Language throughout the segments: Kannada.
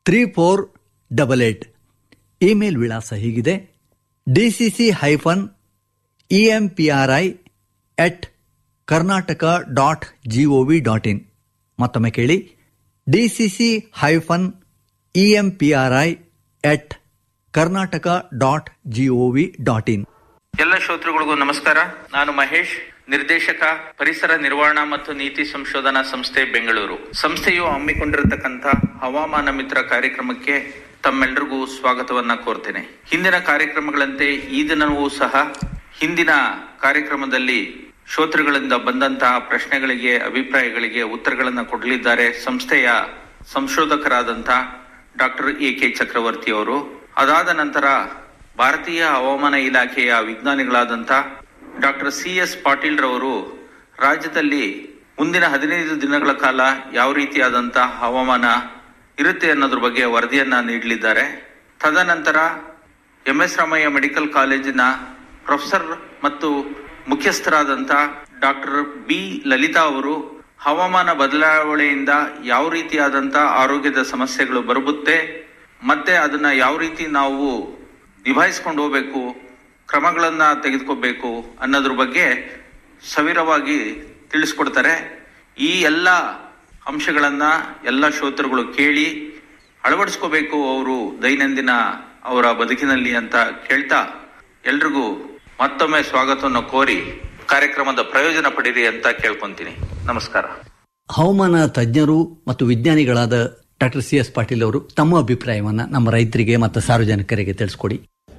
Three four double eight email ವಿಳಾಸ ಹೀಗಿದೆ DCC hyphen EMPRI at Karnataka dot GOV dot in ಮತ್ತೊಮ್ಮೆ ಕೇಳಿ DCC hyphen EMPRI at Karnataka dot GOV dot in ಎಲ್ಲ ಶ್ರೋತೃಗಳಿಗೂ ನಮಸ್ಕಾರ ನಾನು ಮಹೇಶ್ ನಿರ್ದೇಶಕ ಪರಿಸರ ನಿರ್ವಹಣಾ ಮತ್ತು ನೀತಿ ಸಂಶೋಧನಾ ಸಂಸ್ಥೆ ಬೆಂಗಳೂರು ಸಂಸ್ಥೆಯು ಹಮ್ಮಿಕೊಂಡಿರತಕ್ಕಂಥ ಹವಾಮಾನ ಮಿತ್ರ ಕಾರ್ಯಕ್ರಮಕ್ಕೆ ತಮ್ಮೆಲ್ಲರಿಗೂ ಸ್ವಾಗತವನ್ನ ಕೋರ್ತೇನೆ ಹಿಂದಿನ ಕಾರ್ಯಕ್ರಮಗಳಂತೆ ಈ ದಿನವೂ ಸಹ ಹಿಂದಿನ ಕಾರ್ಯಕ್ರಮದಲ್ಲಿ ಶ್ರೋತೃಗಳಿಂದ ಬಂದಂತಹ ಪ್ರಶ್ನೆಗಳಿಗೆ ಅಭಿಪ್ರಾಯಗಳಿಗೆ ಉತ್ತರಗಳನ್ನು ಕೊಡಲಿದ್ದಾರೆ ಸಂಸ್ಥೆಯ ಸಂಶೋಧಕರಾದಂಥ ಡಾಕ್ಟರ್ ಎ ಕೆ ಚಕ್ರವರ್ತಿ ಅವರು ಅದಾದ ನಂತರ ಭಾರತೀಯ ಹವಾಮಾನ ಇಲಾಖೆಯ ವಿಜ್ಞಾನಿಗಳಾದಂಥ ಡಾಕ್ಟರ್ ಸಿ ಎಸ್ ಪಾಟೀಲ್ ರವರು ರಾಜ್ಯದಲ್ಲಿ ಮುಂದಿನ ಹದಿನೈದು ದಿನಗಳ ಕಾಲ ಯಾವ ರೀತಿಯಾದಂತಹ ಹವಾಮಾನ ಇರುತ್ತೆ ಅನ್ನೋದ್ರ ಬಗ್ಗೆ ವರದಿಯನ್ನ ನೀಡಲಿದ್ದಾರೆ ತದನಂತರ ಎಂ ಎಸ್ ರಾಮಯ್ಯ ಮೆಡಿಕಲ್ ಕಾಲೇಜಿನ ಪ್ರೊಫೆಸರ್ ಮತ್ತು ಮುಖ್ಯಸ್ಥರಾದಂಥ ಡಾಕ್ಟರ್ ಬಿ ಲಲಿತಾ ಅವರು ಹವಾಮಾನ ಬದಲಾವಣೆಯಿಂದ ಯಾವ ರೀತಿಯಾದಂಥ ಆರೋಗ್ಯದ ಸಮಸ್ಯೆಗಳು ಬರುತ್ತೆ ಮತ್ತೆ ಅದನ್ನ ಯಾವ ರೀತಿ ನಾವು ನಿಭಾಯಿಸ್ಕೊಂಡು ಹೋಗ್ಬೇಕು ಕ್ರಮಗಳನ್ನ ತೆಗೆದುಕೋಬೇಕು ಅನ್ನೋದ್ರ ಬಗ್ಗೆ ಸವಿರವಾಗಿ ತಿಳಿಸ್ಕೊಡ್ತಾರೆ ಈ ಎಲ್ಲ ಅಂಶಗಳನ್ನ ಎಲ್ಲ ಶ್ರೋತೃಗಳು ಕೇಳಿ ಅಳವಡಿಸ್ಕೋಬೇಕು ಅವರು ದೈನಂದಿನ ಅವರ ಬದುಕಿನಲ್ಲಿ ಅಂತ ಕೇಳ್ತಾ ಎಲ್ರಿಗೂ ಮತ್ತೊಮ್ಮೆ ಸ್ವಾಗತವನ್ನು ಕೋರಿ ಕಾರ್ಯಕ್ರಮದ ಪ್ರಯೋಜನ ಪಡೀರಿ ಅಂತ ಕೇಳ್ಕೊಂತೀನಿ ನಮಸ್ಕಾರ ಹವಾಮಾನ ತಜ್ಞರು ಮತ್ತು ವಿಜ್ಞಾನಿಗಳಾದ ಡಾಕ್ಟರ್ ಸಿ ಎಸ್ ಪಾಟೀಲ್ ಅವರು ತಮ್ಮ ಅಭಿಪ್ರಾಯವನ್ನ ನಮ್ಮ ರೈತರಿಗೆ ಮತ್ತು ಸಾರ್ವಜನಿಕರಿಗೆ ತಿಳಿಸ್ಕೊಡಿ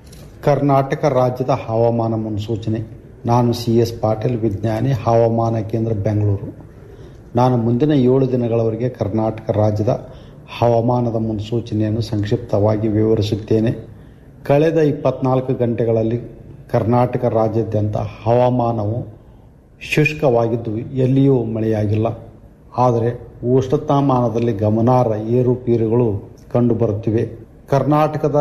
ಕರ್ನಾಟಕ ರಾಜ್ಯದ ಹವಾಮಾನ ಮುನ್ಸೂಚನೆ ನಾನು ಸಿ ಎಸ್ ಪಾಟೀಲ್ ವಿಜ್ಞಾನಿ ಹವಾಮಾನ ಕೇಂದ್ರ ಬೆಂಗಳೂರು ನಾನು ಮುಂದಿನ ಏಳು ದಿನಗಳವರೆಗೆ ಕರ್ನಾಟಕ ರಾಜ್ಯದ ಹವಾಮಾನದ ಮುನ್ಸೂಚನೆಯನ್ನು ಸಂಕ್ಷಿಪ್ತವಾಗಿ ವಿವರಿಸುತ್ತೇನೆ ಕಳೆದ ಇಪ್ಪತ್ನಾಲ್ಕು ಗಂಟೆಗಳಲ್ಲಿ ಕರ್ನಾಟಕ ರಾಜ್ಯಾದ್ಯಂತ ಹವಾಮಾನವು ಶುಷ್ಕವಾಗಿದ್ದು ಎಲ್ಲಿಯೂ ಮಳೆಯಾಗಿಲ್ಲ ಆದರೆ ಉಷ್ಣತಾಮಾನದಲ್ಲಿ ಗಮನಾರ್ಹ ಏರುಪೇರುಗಳು ಕಂಡುಬರುತ್ತಿವೆ ಕರ್ನಾಟಕದ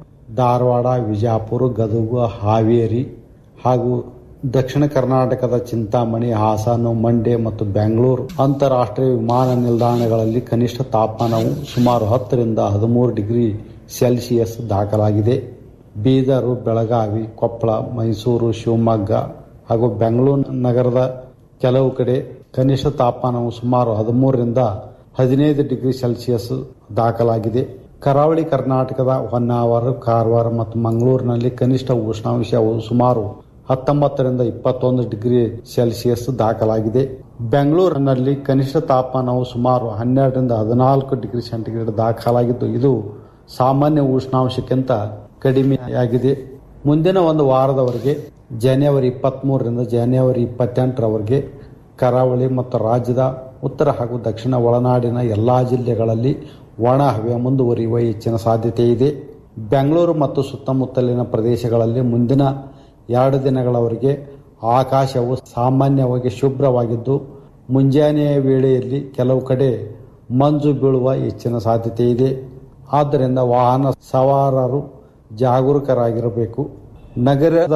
ಧಾರವಾಡ ವಿಜಯಪುರ ಗದಗ ಹಾವೇರಿ ಹಾಗೂ ದಕ್ಷಿಣ ಕರ್ನಾಟಕದ ಚಿಂತಾಮಣಿ ಹಾಸನ ಮಂಡ್ಯ ಮತ್ತು ಬೆಂಗಳೂರು ಅಂತಾರಾಷ್ಟ್ರೀಯ ವಿಮಾನ ನಿಲ್ದಾಣಗಳಲ್ಲಿ ಕನಿಷ್ಠ ತಾಪಮಾನವು ಸುಮಾರು ಹತ್ತರಿಂದ ಹದಿಮೂರು ಡಿಗ್ರಿ ಸೆಲ್ಸಿಯಸ್ ದಾಖಲಾಗಿದೆ ಬೀದರು ಬೆಳಗಾವಿ ಕೊಪ್ಪಳ ಮೈಸೂರು ಶಿವಮೊಗ್ಗ ಹಾಗೂ ಬೆಂಗಳೂರು ನಗರದ ಕೆಲವು ಕಡೆ ಕನಿಷ್ಠ ತಾಪಮಾನವು ಸುಮಾರು ಹದಿಮೂರರಿಂದ ಹದಿನೈದು ಡಿಗ್ರಿ ಸೆಲ್ಸಿಯಸ್ ದಾಖಲಾಗಿದೆ ಕರಾವಳಿ ಕರ್ನಾಟಕದ ಹೊನ್ನಾವರ ಕಾರವಾರ ಮತ್ತು ಮಂಗಳೂರಿನಲ್ಲಿ ಕನಿಷ್ಠ ಉಷ್ಣಾಂಶವು ಸುಮಾರು ಹತ್ತೊಂಬತ್ತರಿಂದ ಇಪ್ಪತ್ತೊಂದು ಡಿಗ್ರಿ ಸೆಲ್ಸಿಯಸ್ ದಾಖಲಾಗಿದೆ ಬೆಂಗಳೂರಿನಲ್ಲಿ ಕನಿಷ್ಠ ತಾಪಮಾನವು ಸುಮಾರು ಹನ್ನೆರಡರಿಂದ ಹದಿನಾಲ್ಕು ಡಿಗ್ರಿ ಸೆಂಟಿಗ್ರೇಡ್ ದಾಖಲಾಗಿದ್ದು ಇದು ಸಾಮಾನ್ಯ ಉಷ್ಣಾಂಶಕ್ಕಿಂತ ಕಡಿಮೆಯಾಗಿದೆ ಮುಂದಿನ ಒಂದು ವಾರದವರೆಗೆ ಜನವರಿ ಇಪ್ಪತ್ತ್ಮೂರರಿಂದ ಜನವರಿ ಇಪ್ಪತ್ತೆಂಟರವರೆಗೆ ಕರಾವಳಿ ಮತ್ತು ರಾಜ್ಯದ ಉತ್ತರ ಹಾಗೂ ದಕ್ಷಿಣ ಒಳನಾಡಿನ ಎಲ್ಲಾ ಜಿಲ್ಲೆಗಳಲ್ಲಿ ಒಣ ಹವೆ ಮುಂದುವರಿಯುವ ಹೆಚ್ಚಿನ ಸಾಧ್ಯತೆ ಇದೆ ಬೆಂಗಳೂರು ಮತ್ತು ಸುತ್ತಮುತ್ತಲಿನ ಪ್ರದೇಶಗಳಲ್ಲಿ ಮುಂದಿನ ಎರಡು ದಿನಗಳವರೆಗೆ ಆಕಾಶವು ಸಾಮಾನ್ಯವಾಗಿ ಶುಭ್ರವಾಗಿದ್ದು ಮುಂಜಾನೆಯ ವೇಳೆಯಲ್ಲಿ ಕೆಲವು ಕಡೆ ಮಂಜು ಬೀಳುವ ಹೆಚ್ಚಿನ ಸಾಧ್ಯತೆ ಇದೆ ಆದ್ದರಿಂದ ವಾಹನ ಸವಾರರು ಜಾಗರೂಕರಾಗಿರಬೇಕು ನಗರದ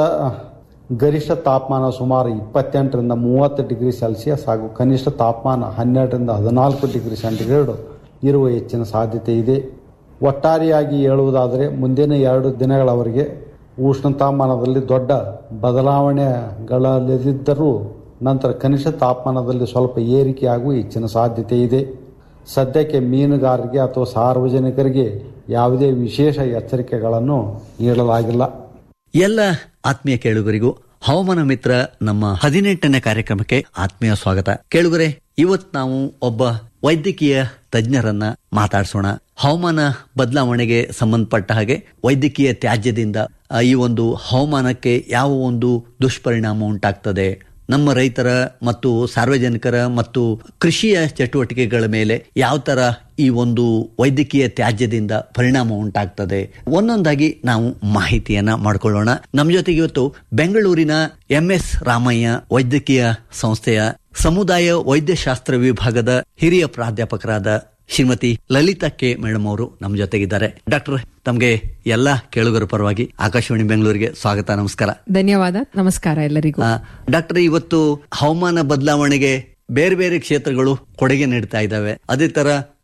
ಗರಿಷ್ಠ ತಾಪಮಾನ ಸುಮಾರು ಇಪ್ಪತ್ತೆಂಟರಿಂದ ಮೂವತ್ತು ಡಿಗ್ರಿ ಸೆಲ್ಸಿಯಸ್ ಹಾಗೂ ಕನಿಷ್ಠ ತಾಪಮಾನ ಹನ್ನೆರಡರಿಂದ ಹದಿನಾಲ್ಕು ಡಿಗ್ರಿ ಸೆಂಟಿಗ್ರೇಡ್ ಇರುವ ಹೆಚ್ಚಿನ ಸಾಧ್ಯತೆ ಇದೆ ಒಟ್ಟಾರೆಯಾಗಿ ಹೇಳುವುದಾದರೆ ಮುಂದಿನ ಎರಡು ದಿನಗಳವರೆಗೆ ಉಷ್ಣತಾಮಾನದಲ್ಲಿ ದೊಡ್ಡ ಬದಲಾವಣೆಗಳಲ್ಲಿದ್ದರೂ ನಂತರ ಕನಿಷ್ಠ ತಾಪಮಾನದಲ್ಲಿ ಸ್ವಲ್ಪ ಏರಿಕೆಯಾಗುವ ಹೆಚ್ಚಿನ ಸಾಧ್ಯತೆ ಇದೆ ಸದ್ಯಕ್ಕೆ ಮೀನುಗಾರರಿಗೆ ಅಥವಾ ಸಾರ್ವಜನಿಕರಿಗೆ ಯಾವುದೇ ವಿಶೇಷ ಎಚ್ಚರಿಕೆಗಳನ್ನು ನೀಡಲಾಗಿಲ್ಲ ಎಲ್ಲ ಆತ್ಮೀಯ ಕೇಳುಗರಿಗೂ ಹವಾಮಾನ ಮಿತ್ರ ನಮ್ಮ ಹದಿನೆಂಟನೇ ಕಾರ್ಯಕ್ರಮಕ್ಕೆ ಆತ್ಮೀಯ ಸ್ವಾಗತ ಕೇಳುಗರೆ ಇವತ್ ನಾವು ಒಬ್ಬ ವೈದ್ಯಕೀಯ ತಜ್ಞರನ್ನ ಮಾತಾಡಿಸೋಣ ಹವಾಮಾನ ಬದಲಾವಣೆಗೆ ಸಂಬಂಧಪಟ್ಟ ಹಾಗೆ ವೈದ್ಯಕೀಯ ತ್ಯಾಜ್ಯದಿಂದ ಆ, ಈ ಒಂದು ಹವಾಮಾನಕ್ಕೆ ಯಾವ ಒಂದು ದುಷ್ಪರಿಣಾಮ ಉಂಟಾಗ್ತದೆ ನಮ್ಮ ರೈತರ ಮತ್ತು ಸಾರ್ವಜನಿಕರ ಮತ್ತು ಕೃಷಿಯ ಚಟುವಟಿಕೆಗಳ ಮೇಲೆ ಯಾವ ತರ ಈ ಒಂದು ವೈದ್ಯಕೀಯ ತ್ಯಾಜ್ಯದಿಂದ ಪರಿಣಾಮ ಉಂಟಾಗ್ತದೆ ಒಂದೊಂದಾಗಿ ನಾವು ಮಾಹಿತಿಯನ್ನ ಮಾಡ್ಕೊಳ್ಳೋಣ ನಮ್ಮ ಜೊತೆಗೆ ಇವತ್ತು ಬೆಂಗಳೂರಿನ ಎಂ ಎಸ್ ರಾಮಯ್ಯ ವೈದ್ಯಕೀಯ ಸಂಸ್ಥೆಯ ಸಮುದಾಯ ವೈದ್ಯಶಾಸ್ತ್ರ ವಿಭಾಗದ ಹಿರಿಯ ಪ್ರಾಧ್ಯಾಪಕರಾದ ಶ್ರೀಮತಿ ಲಲಿತಾ ಕೆ ಮೇಡಮ್ ಅವರು ನಮ್ಮ ಜೊತೆಗಿದ್ದಾರೆ ಡಾಕ್ಟರ್ ತಮಗೆ ಎಲ್ಲ ಕೇಳುಗರ ಪರವಾಗಿ ಆಕಾಶವಾಣಿ ಬೆಂಗಳೂರಿಗೆ ಸ್ವಾಗತ ನಮಸ್ಕಾರ ಧನ್ಯವಾದ ನಮಸ್ಕಾರ ಎಲ್ಲರಿಗೂ ಆ, ಡಾಕ್ಟರ್ ಇವತ್ತು ಹವಾಮಾನ ಬದಲಾವಣೆಗೆ ಬೇರೆ ಬೇರೆ ಕ್ಷೇತ್ರಗಳು ಕೊಡುಗೆ ನೀಡ್ತಾ ಇದ್ದಾವೆ ಅದೇ ತರ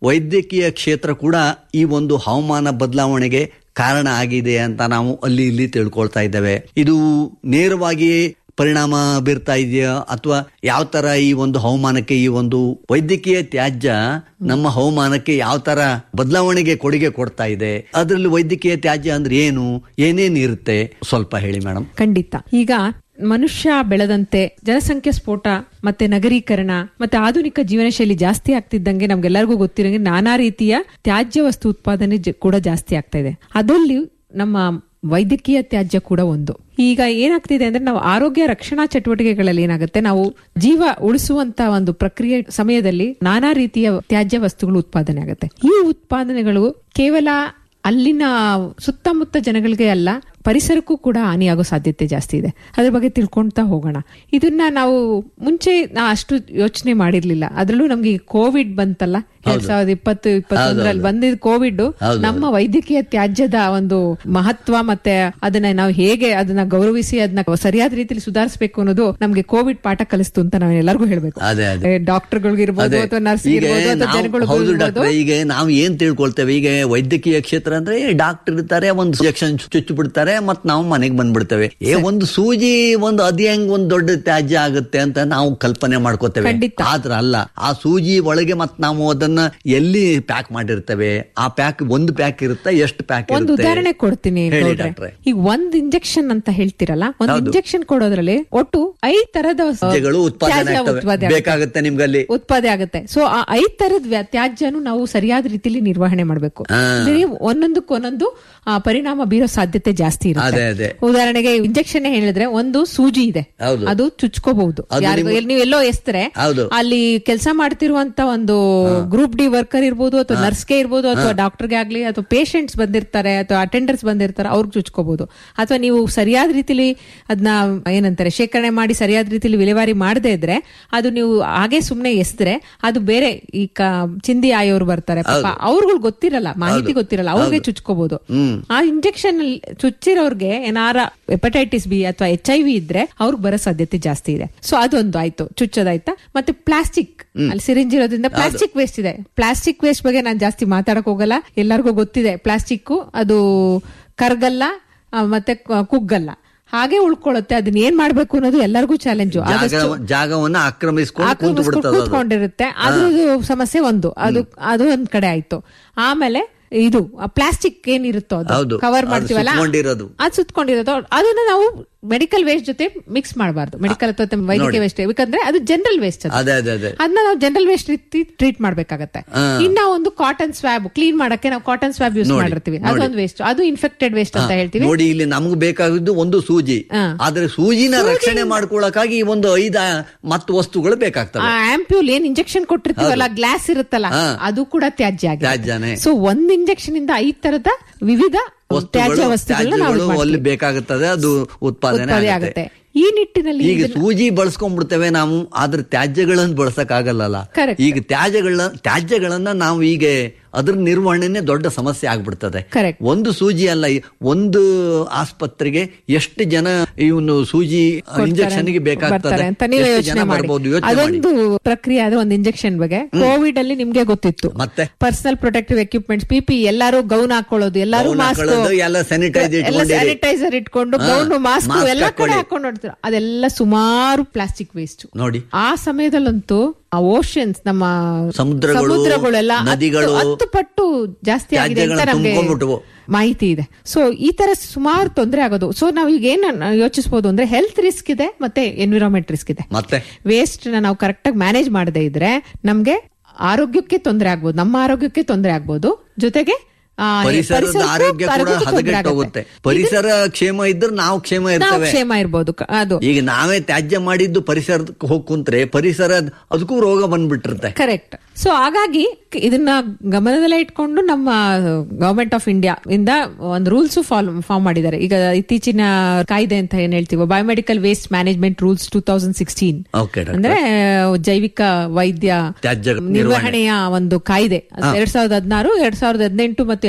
ವೈದ್ಯಕೀಯ ಕ್ಷೇತ್ರ ಕೂಡ ಈ ಒಂದು ಹವಾಮಾನ ಬದಲಾವಣೆಗೆ ಕಾರಣ ಆಗಿದೆ ಅಂತ ನಾವು ಅಲ್ಲಿ ಇಲ್ಲಿ ತಿಳ್ಕೊಳ್ತಾ ಇದ್ದೇವೆ ಇದು ನೇರವಾಗಿ ಪರಿಣಾಮ ಬೀರ್ತಾ ಇದೆಯಾ ಅಥವಾ ಯಾವ ತರ ಈ ಒಂದು ಹವಾಮಾನಕ್ಕೆ ಈ ಒಂದು ವೈದ್ಯಕೀಯ ತ್ಯಾಜ್ಯ ನಮ್ಮ ಹವಾಮಾನಕ್ಕೆ ಯಾವ ತರ ಬದಲಾವಣೆಗೆ ಕೊಡುಗೆ ಕೊಡ್ತಾ ಇದೆ ಅದರಲ್ಲಿ ವೈದ್ಯಕೀಯ ತ್ಯಾಜ್ಯ ಅಂದ್ರೆ ಏನು ಏನೇನು ಇರುತ್ತೆ ಸ್ವಲ್ಪ ಹೇಳಿ ಮೇಡಮ್ ಖಂಡಿತ ಈಗ ಮನುಷ್ಯ ಬೆಳೆದಂತೆ ಜನಸಂಖ್ಯೆ ಸ್ಫೋಟ ಮತ್ತೆ ನಗರೀಕರಣ ಮತ್ತೆ ಆಧುನಿಕ ಜೀವನ ಶೈಲಿ ಜಾಸ್ತಿ ಆಗ್ತಿದ್ದಂಗೆ ನಮ್ಗೆಲ್ಲರಿಗೂ ಗೊತ್ತಿರಂಗೆ ನಾನಾ ರೀತಿಯ ತ್ಯಾಜ್ಯ ವಸ್ತು ಉತ್ಪಾದನೆ ಜ- ಕೂಡ ಜಾಸ್ತಿ ಆಗ್ತಾ ಇದೆ ಅದರಲ್ಲಿ ನಮ್ಮ ವೈದ್ಯಕೀಯ ತ್ಯಾಜ್ಯ ಕೂಡ ಒಂದು ಈಗ ಏನಾಗ್ತಿದೆ ಅಂದ್ರೆ ನಾವು ಆರೋಗ್ಯ ರಕ್ಷಣಾ ಚಟುವಟಿಕೆಗಳಲ್ಲಿ ಏನಾಗುತ್ತೆ ನಾವು ಜೀವ ಉಳಿಸುವಂತ ಒಂದು ಪ್ರಕ್ರಿಯೆ ಸಮಯದಲ್ಲಿ ನಾನಾ ರೀತಿಯ ತ್ಯಾಜ್ಯ ವಸ್ತುಗಳು ಉತ್ಪಾದನೆ ಆಗುತ್ತೆ ಈ ಉತ್ಪಾದನೆಗಳು ಕೇವಲ ಅಲ್ಲಿನ ಸುತ್ತಮುತ್ತ ಜನಗಳಿಗೆ ಅಲ್ಲ ಪರಿಸರಕ್ಕೂ ಕೂಡ ಹಾನಿಯಾಗೋ ಸಾಧ್ಯತೆ ಜಾಸ್ತಿ ಇದೆ ಅದ್ರ ಬಗ್ಗೆ ತಿಳ್ಕೊಂತಾ ಹೋಗೋಣ ಇದನ್ನ ನಾವು ಮುಂಚೆ ನಾ ಅಷ್ಟು ಯೋಚನೆ ಮಾಡಿರ್ಲಿಲ್ಲ ಅದ್ರಲ್ಲೂ ನಮ್ಗೆ ಕೋವಿಡ್ ಬಂತಲ್ಲ ಎರಡ್ ಸಾವಿರದ ಇಪ್ಪತ್ತು ಇಪ್ಪತ್ತೊಂದರಲ್ಲಿ ಬಂದಿದ್ ಕೋವಿಡ್ ನಮ್ಮ ವೈದ್ಯಕೀಯ ತ್ಯಾಜ್ಯದ ಒಂದು ಮಹತ್ವ ಮತ್ತೆ ಅದನ್ನ ನಾವು ಹೇಗೆ ಅದನ್ನ ಗೌರವಿಸಿ ಅದನ್ನ ಸರಿಯಾದ ರೀತಿಯಲ್ಲಿ ಸುಧಾರಿಸಬೇಕು ಅನ್ನೋದು ನಮ್ಗೆ ಕೋವಿಡ್ ಪಾಠ ಕಲಿಸ್ತು ಅಂತ ನಾವು ಎಲ್ಲರಿಗೂ ಹೇಳ್ಬೇಕು ಅದೇ ಅದೇ ಡಾಕ್ಟರ್ಗಳಿಗಿರ್ಬೋದು ಅದೇ. ಅಥವಾ ನರ್ಸ್ ಈಗ ಇರ್ಬೋದು ಅಥವಾ ನಾವು- ಜನಗಳು ಹೌದು ಡಾಕ್ಟ್ರೆ, ಈಗ ನಾವು ಏನ್ ತಿಳ್ಕೊಳ್ತೇವೆ ಈಗ ವೈದ್ಯಕೀಯ ಕ್ಷೇತ್ರ ಅಂದ್ರೆ ಡಾಕ್ಟರ್ ಇರ್ತಾರೆ ಒಂದು ಇಂಜೆಕ್ಷನ್ ಚುಚ್ಚು ಬಿಡ್ತಾರೆ ಮತ್ ನಾವು ಮನೆಗೆ ಬಂದ್ಬಿಡ್ತೇವೆ ಏ ಒಂದು ಸೂಜಿ ಒಂದು ಅದ್ ಹೆಂಗ್ ಒಂದ್ ದೊಡ್ಡ ತ್ಯಾಜ್ಯ ಆಗುತ್ತೆ ಅಂತ ನಾವು ಕಲ್ಪನೆ ಮಾಡ್ಕೋತೇವೆ ಖಂಡಿತ. ಆದ್ರ ಅಲ್ಲ ಆ ಸೂಜಿ ಒಳಗೆ ಮತ್ ನಾವು ಅದನ್ನ ಎಲ್ಲಿ ಪ್ಯಾಕ್ ಮಾಡಿರ್ತೇವೆ ಆ ಪ್ಯಾಕ್ ಒಂದು ಪ್ಯಾಕ್ ಇರುತ್ತೆ ಎಷ್ಟು ಪ್ಯಾಕ್ ಒಂದು ಇರುತ್ತೆ ಉದಾಹರಣೆ ಕೊಡ್ತೀನಿ ಹೇಳಿ ಗೌಡ್ರೆ. ಡಾಕ್ಟ್ರೆ. ಈಗ ಒಂದ್ ಇಂಜೆಕ್ಷನ್ ಅಂತ ಹೇಳ್ತಿರಲ್ಲ ಒಂದ್ ಹೌದು. ಇಂಜೆಕ್ಷನ್ ಕೊಡೋದ್ರಲ್ಲಿ ಒಟ್ಟು ಐದ್ ತರದ ತ್ಯಾಜ್ಯಗಳು ಉತ್ಪಾದನೆ ತ್ಯಾಜ್ಯ ಆಗ್ತವೆ. ಉತ್ಪಾದನೆ ಆಗುತ್ತೆ. ಬೇಕಾಗುತ್ತೆ ನಿಮ್ಗಲ್ಲಿ ಉತ್ಪಾದನೆ ಆಗುತ್ತೆ ಸೊ ಆ ಐದ್ ತರದ ವ್ಯ- ತ್ಯಾಜ್ಯನು ನಾವು ಸರಿಯಾದ ರೀತಿಯಲ್ಲಿ ನಿರ್ವಹಣೆ ಮಾಡಬೇಕು ಹಾ. ಒಂದೊಂದಕ್ಕೆ ಒಂದೊಂದು ಆ, ಪರಿಣಾಮ ಬೀರೋ ಸಾಧ್ಯತೆ ಜಾಸ್ತಿ ಅದೇ, ಇರುತ್ತೆ ಅದೇ. ಉದಾಹರಣೆಗೆ ಇಂಜೆಕ್ಷನ್ ಹೇಳಿದ್ರೆ ಒಂದು ಸೂಜಿ ಇದೆ ಹೌದು. ಅದು ಚುಚ್ಕೋಬಹುದು ಅದು ಯಾರಿಗೂ ನೀವು- ಎಲ್ಲಿ ನೀವು ಎಲ್ಲೋ ಎಸ್ತರೆ ಹೌದು. ಅಲ್ಲಿ ಕೆಲಸ ಮಾಡ್ತಿರುವಂತ ಒಂದು ಗ್ರೂಪ್ ಡಿ ವರ್ಕರ್ ಇರ್ಬೋದು ಅಥವಾ ನರ್ಸ್ಗೆ ಇರ್ಬೋದು ಅಥವಾ ಡಾಕ್ಟರ್ಗೆ ಆಗ್ಲಿ ಅಥವಾ ಪೇಷಂಟ್ಸ್ ಬಂದಿರ್ತಾರೆ ಅಥವಾ ಅಟೆಂಡರ್ಸ್ ಬಂದಿರ್ತಾರೆ ಅವ್ರಿಗೆ ಚುಚ್ಕೋಬಹುದು ಅಥವಾ ನೀವು ಸರಿಯಾದ ರೀತಿಲಿ ಅದನ್ನ ಏನಂತಾರೆ ಶೇಖರಣೆ ಮಾಡಿ ಸರಿಯಾದ ರೀತಿಲಿ ವಿಲೇವಾರಿ ಮಾಡದೇ ಇದ್ರೆ ಅದು ನೀವು ಹಾಗೆ ಸುಮ್ನೆ ಎಸ್ದ್ರೆ ಅದು ಬೇರೆ ಈ ಕ- ಚಿಂದಿ ಆಯೋರು ಬರ್ತಾರೆ ಪಾಪ ಅವ್ರಿಗೆ ಗೊತ್ತಿರಲ್ಲ ಮಾಹಿತಿ ಗೊತ್ತಿರಲ್ಲ ಅವ್ರಿಗೆ ಚುಚ್ಕೋಬಹುದು ಆ ಇಂಜೆಕ್ಷನ್ ಚುಚ್ಚಿರೋರ್ಗೆ ಏನಾರ ಹೆಪಟೈಟಿಸ್ ಬಿ ಅಥವಾ ಎಚ್ ಐ ವಿ ಇದ್ರೆ ಅವ್ರಿಗೆ ಬರೋ ಸಾಧ್ಯತೆ ಜಾಸ್ತಿ ಇದೆ ಸೊ ಅದೊಂದು ಆಯ್ತು ಚುಚ್ಚೋದಾಯ್ತಾ ಮತ್ತೆ ಪ್ಲಾಸ್ಟಿಕ್ ಅಲ್ಲಿ ಸಿರಿಂಜ್ ಇರೋದ್ರಿಂದ ಪ್ಲಾಸ್ಟಿಕ್ ವೇಸ್ಟ್ ಇದೆ ಪ್ಲಾಸ್ಟಿಕ್ ವೇಸ್ಟ್ ಬಗ್ಗೆ ನಾನು ಜಾಸ್ತಿ ಮಾತಾಡಕ್ ಹೋಗಲ್ಲ ಎಲ್ಲರಿಗೂ ಗೊತ್ತಿದೆ ಪ್ಲಾಸ್ಟಿಕ್ ಅದು ಕರ್ಗಲ್ಲ ಆ, ಮತ್ತೆ ಕ- ಕುಗ್ಗಲ್ಲ ಹಾಗೆ ಉಳ್ಕೊಳ್ಳುತ್ತೆ ಅದನ್ನ ಏನ್ ಮಾಡ್ಬೇಕು ಅನ್ನೋದು ಎಲ್ಲರಿಗೂ ಚಾಲೆಂಜು ಜಾಗ ಜಾಗವನ್ನ ಆಕ್ರಮಿಸ್ಕೊಂಡು ಕೂತು ಆಕ್ರಮಿಸ್ಕೊಂಡು ಬಿಡ್ತದೆ ಅದು. ಕೂತ್ಕೊಂಡಿರುತ್ತೆ ಅದ್ರದ್ದು ಸಮಸ್ಯೆ ಒಂದು ಅದು ಅದು ಒಂದ್ ಕಡೆ ಆಯ್ತು ಆಮೇಲೆ ಇದು ಪ್ಲಾಸ್ಟಿಕ್ ಏನಿರುತ್ತೋ ಅದು ಹೌದು. ಕವರ್ ಅದು ಮಾಡ್ತೀವಲ್ಲ ಸುತ್ಕೊಂಡಿರೋದು. ಅದು ಸುತ್ಕೊಂಡಿರೋದು ಅದನ್ನ ನಾವು ಮೆಡಿಕಲ್ ವೇಸ್ಟ್ ಜೊತೆ ಮಿಕ್ಸ್ ಮಾಡಬಾರ್ದು ಮೆಡಿಕಲ್ ಅಥವಾ ವೈದ್ಯಕೀಯ ವೇಸ್ಟ್ ಯಾಕಂದ್ರೆ ಅದು ಜನರಲ್ ವೇಸ್ಟ್ ಅದು ಅದೇ ಅದೇ ಅದೇ ಅದನ್ನ ನಾವು ಜನರಲ್ ವೇಸ್ಟ್ ರೀತಿ ಟ್ರೀಟ್ ಮಾಡ್ಬೇಕಾಗತ್ತೆ ಇನ್ನ ಒಂದು ಕಾಟನ್ ಸ್ವಾಬ್ ಕ್ಲೀನ್ ಮಾಡಕ್ಕೆ ನಾವು ಕಾಟನ್ ಸ್ವಾಬ್ ಯೂಸ್ ಮಾಡಿರ್ತೀವಿ ಅದೊಂದು ವೇಸ್ಟ್ ಅದು ಇನ್ಫೆಕ್ಟೆಡ್ ವೇಸ್ಟ್ ಅಂತ ಹೇಳ್ತೀವಿ ನೋಡಿ ಇಲ್ಲಿ ನಮ್ಗೆ ಬೇಕಾಗಿದ್ದು ಒಂದು ಸೂಜಿ ಹಾ. ಆದ್ರೆ ಸೂಜಿನ ರಕ್ಷಣೆ ಮಾಡ್ಕೊಳಕ್ಕಾಗಿ ಈ ಒಂದು ಐದ ಮತ್ ವಸ್ತುಗಳು ಬೇಕಾಗ್ತವೆ ಆ ಆಂಪ್ಯೂಲ್ ಏನ್ ಇಂಜೆಕ್ಷನ್ ಕೊಟ್ಟಿರ್ತೀವಲ್ಲ ಗ್ಲಾಸ್ ಇರುತ್ತಲ್ಲ ಹಾ. ಅದು ಕೂಡ ತ್ಯಾಜ್ಯ ತ್ಯಾಜ್ಯನೇ. ಸೊ ಒಂದ್ ಇಂಜೆಕ್ಷನ್ ಇಂದ ಐದ್ ತರದ ವಿವಿಧ ತ್ಯಾಜ್ಯ ವಸ್ತುಗಳು ವಸ್ತುಗಳನ್ನ ನಾವು ತ್ಯಾಜ್ಯಗಳು ಇದ್ ಅಲ್ಲಿ ಮಾಡ್ತೀವಿ. ಬೇಕಾಗುತ್ತದೆ ಅದು ಉತ್ಪಾದನೆ ಉತ್ಪಾದನೆ ಆಗುತ್ತೆ ಆಗುತ್ತೆ ಈ ನಿಟ್ಟಿನಲ್ಲಿ ಈಗ ಇದನ್ನ- ಸೂಜಿ ಬಳಸ್ಕೊಂಡ್ಬಿಡ್ತೇವೆ ನಾವು ಆದ್ರೆ ತ್ಯಾಜ್ಯಗಳನ್ನು ಬಳಸಕ್ ಆಗಲ್ಲ Correct. ಈಗ ತ್ಯಾಜ್ಯಗಳನ್ನ ತ್ಯಾಜ್ಯಗಳನ್ನ ನಾವು ಈಗ ಅದ್ರ ನಿರ್ವಹಣೆನೆ ದೊಡ್ಡ ಸಮಸ್ಯೆ ಆಗ್ಬಿಡ್ತದೆ Correct. ಒಂದು ಸೂಜಿ ಅಲ್ಲ ಈ ಒಂದು ಆಸ್ಪತ್ರೆಗೆ ಎಷ್ಟು ಜನ ಇವನು ಸೂಜಿ ಇಂಜೆಕ್ಷನ್ ಗೆ ಬೇಕಾಗ್ತದೆ ಬರ್ತಾರೆ ಅಂತ ನೀವೇ ಎಷ್ಟು ಯೋಚನೆ ಜನ ಮಾಡಿ ಬರ್ಬೋದು ಯೋಚನೆ ಮಾಡಿ ಅದೊಂದು ಪ್ರಕ್ರಿಯೆ ಆದ್ರೆ ಒಂದು ಇಂಜೆಕ್ಷನ್ ಬಗ್ಗೆ ಕೋವಿಡ್ ಅಲ್ಲಿ ನಿಮ್ಗೆ ಗೊತ್ತಿತ್ತು ಮತ್ತೆ? ಪರ್ಸನಲ್ ಪ್ರೊಟೆಕ್ಟಿವ್ ಎಕ್ವಿಪ್ಮೆಂಟ್ಸ್ ಪಿಪಿ ಎಲ್ಲಾರು ಗೌನ್ ಹಾಕೊಳ್ಳೋದು ಎಲ್ಲಾರು Gown ಮಾಸ್ಕ್ ಹಾಕೊಳ್ಳೋದು, ಎಲ್ಲ sanitize ಎಲ್ಲ ಇಟ್ಕೊಂಡಿರಿ. ಸ್ಯಾನಿಟೈಸರ್ ಇಟ್ಕೊಂಡು ಹಾ, ಗೌನ್ ಮಾಸ್ಕ್ mask ಎಲ್ಲ ಕಡೆ ಹಾಕೊಳ್ಳಿ. ಹಾಕೊಂಡು ನೋಡ್ತಾರೆ ಅದೆಲ್ಲ ಸುಮಾರು ಪ್ಲಾಸ್ಟಿಕ್ ವೇಸ್ಟ್ ನೋಡಿ ಆ ಸಮಯದಲ್ಲಂತೂ ಆ ಓಷನ್ಸ್ ನಮ್ಮ ಸಮುದ್ರಗಳು, ಸಮುದ್ರಗಳೆಲ್ಲ ಹತ್ತು- ನದಿಗಳು, ಹತ್ತು ಪಟ್ಟು ಜಾಸ್ತಿ ಆಗಿದೆ ಅಂತ ತ್ಯಾಜ್ಯಗಳನ್ನ ನಮ್ಗೆ ತುಂಬ್ಕೊಂಡ್ಬಿಟ್ವು. ಮಾಹಿತಿ ಇದೆ ಸೊ ಈ ತರ ಸುಮಾರು ತೊಂದರೆ ಆಗೋದು ಸೊ ನಾವು ಈಗ ಏನ್ ಯೋಚಿಸಬಹುದು ಅಂದ್ರೆ ಹೆಲ್ತ್ ರಿಸ್ಕ್ ಇದೆ ಮತ್ತೆ ಎನ್ವಿರಾನ್ಮೆಂಟ್ ರಿಸ್ಕ್ ಇದೆ ಮತ್ತೆ ವೇಸ್ಟ್ ನ ನಾವು ಕರೆಕ್ಟ್ ಆಗಿ ಮ್ಯಾನೇಜ್ ಮಾಡದೇ ಇದ್ರೆ ನಮ್ಗೆ ಆರೋಗ್ಯಕ್ಕೆ ತೊಂದರೆ ಆಗ್ಬೋದು ನಮ್ಮ ಆರೋಗ್ಯಕ್ಕೆ ತೊಂದರೆ ಆಗ್ಬೋದು ಜೊತೆಗೆ ಆ, ಪರಿಸರದ ಪರಿಸರಕ್ಕೂ ಆರೋಗ್ಯ ಕೂಡ ಆರೋಗ್ಯಕ್ಕೂ ತೊಂದ್ರೆ ಹದಗೆಟ್ಟು ಆಗುತ್ತೆ. ಹೋಗುತ್ತೆ ಪರಿಸರ ಕ್ಷೇಮ ಇದ್ರೆ ನಾವು ಕ್ಷೇಮ ನಾವು ಇರ್ತೇವೆ ಕ್ಷೇಮ ಇರ್ಬೋದು ಕ- ಅದು ಈಗ ನಾವೇ ತ್ಯಾಜ್ಯ ಮಾಡಿದ್ದು ಪರಿಸರಕ್ಕೆ ಹೋಗಿ ಕುಂತ್ರೆ ಪರಿಸರ ಅದಕ್ಕೂ ರೋಗ ಬಂದ್ಬಿಟ್ಟಿರುತ್ತೆ ಕರೆಕ್ಟ್ ಸೊ ಹಾಗಾಗಿ ಕ- ಇದನ್ನ ಗಮನದಲ್ಲೇ ಇಟ್ಕೊಂಡು ನಮ್ಮ ಗವರ್ಮೆಂಟ್ ಆಫ್ ಇಂಡಿಯಾ ಇಂದ ಒಂದು ರೂಲ್ಸ್ ಫಾರ್ಮ್ ಮಾಡಿದ್ದಾರೆ ಈಗ ಇತ್ತೀಚಿನ ಕಾಯ್ದೆ ಅಂತ ಏನ್ ಹೇಳ್ತೀವಿ biomedical waste management rules two thousand sixteen Okay, doctor. ಅಂದ್ರೆ ಜೈವಿಕ ವೈದ್ಯ ತ್ಯಾಜ್ಯ ನಿರ್ವಹಣೆಯ ಒಂದು ಕಾಯ್ದೆ ಎರಡ್ ಸಾವಿರದ ಹದಿನಾರು ಎರಡ್ ಸಾವಿರದ ಹದಿನೆಂಟು ಮತ್ತು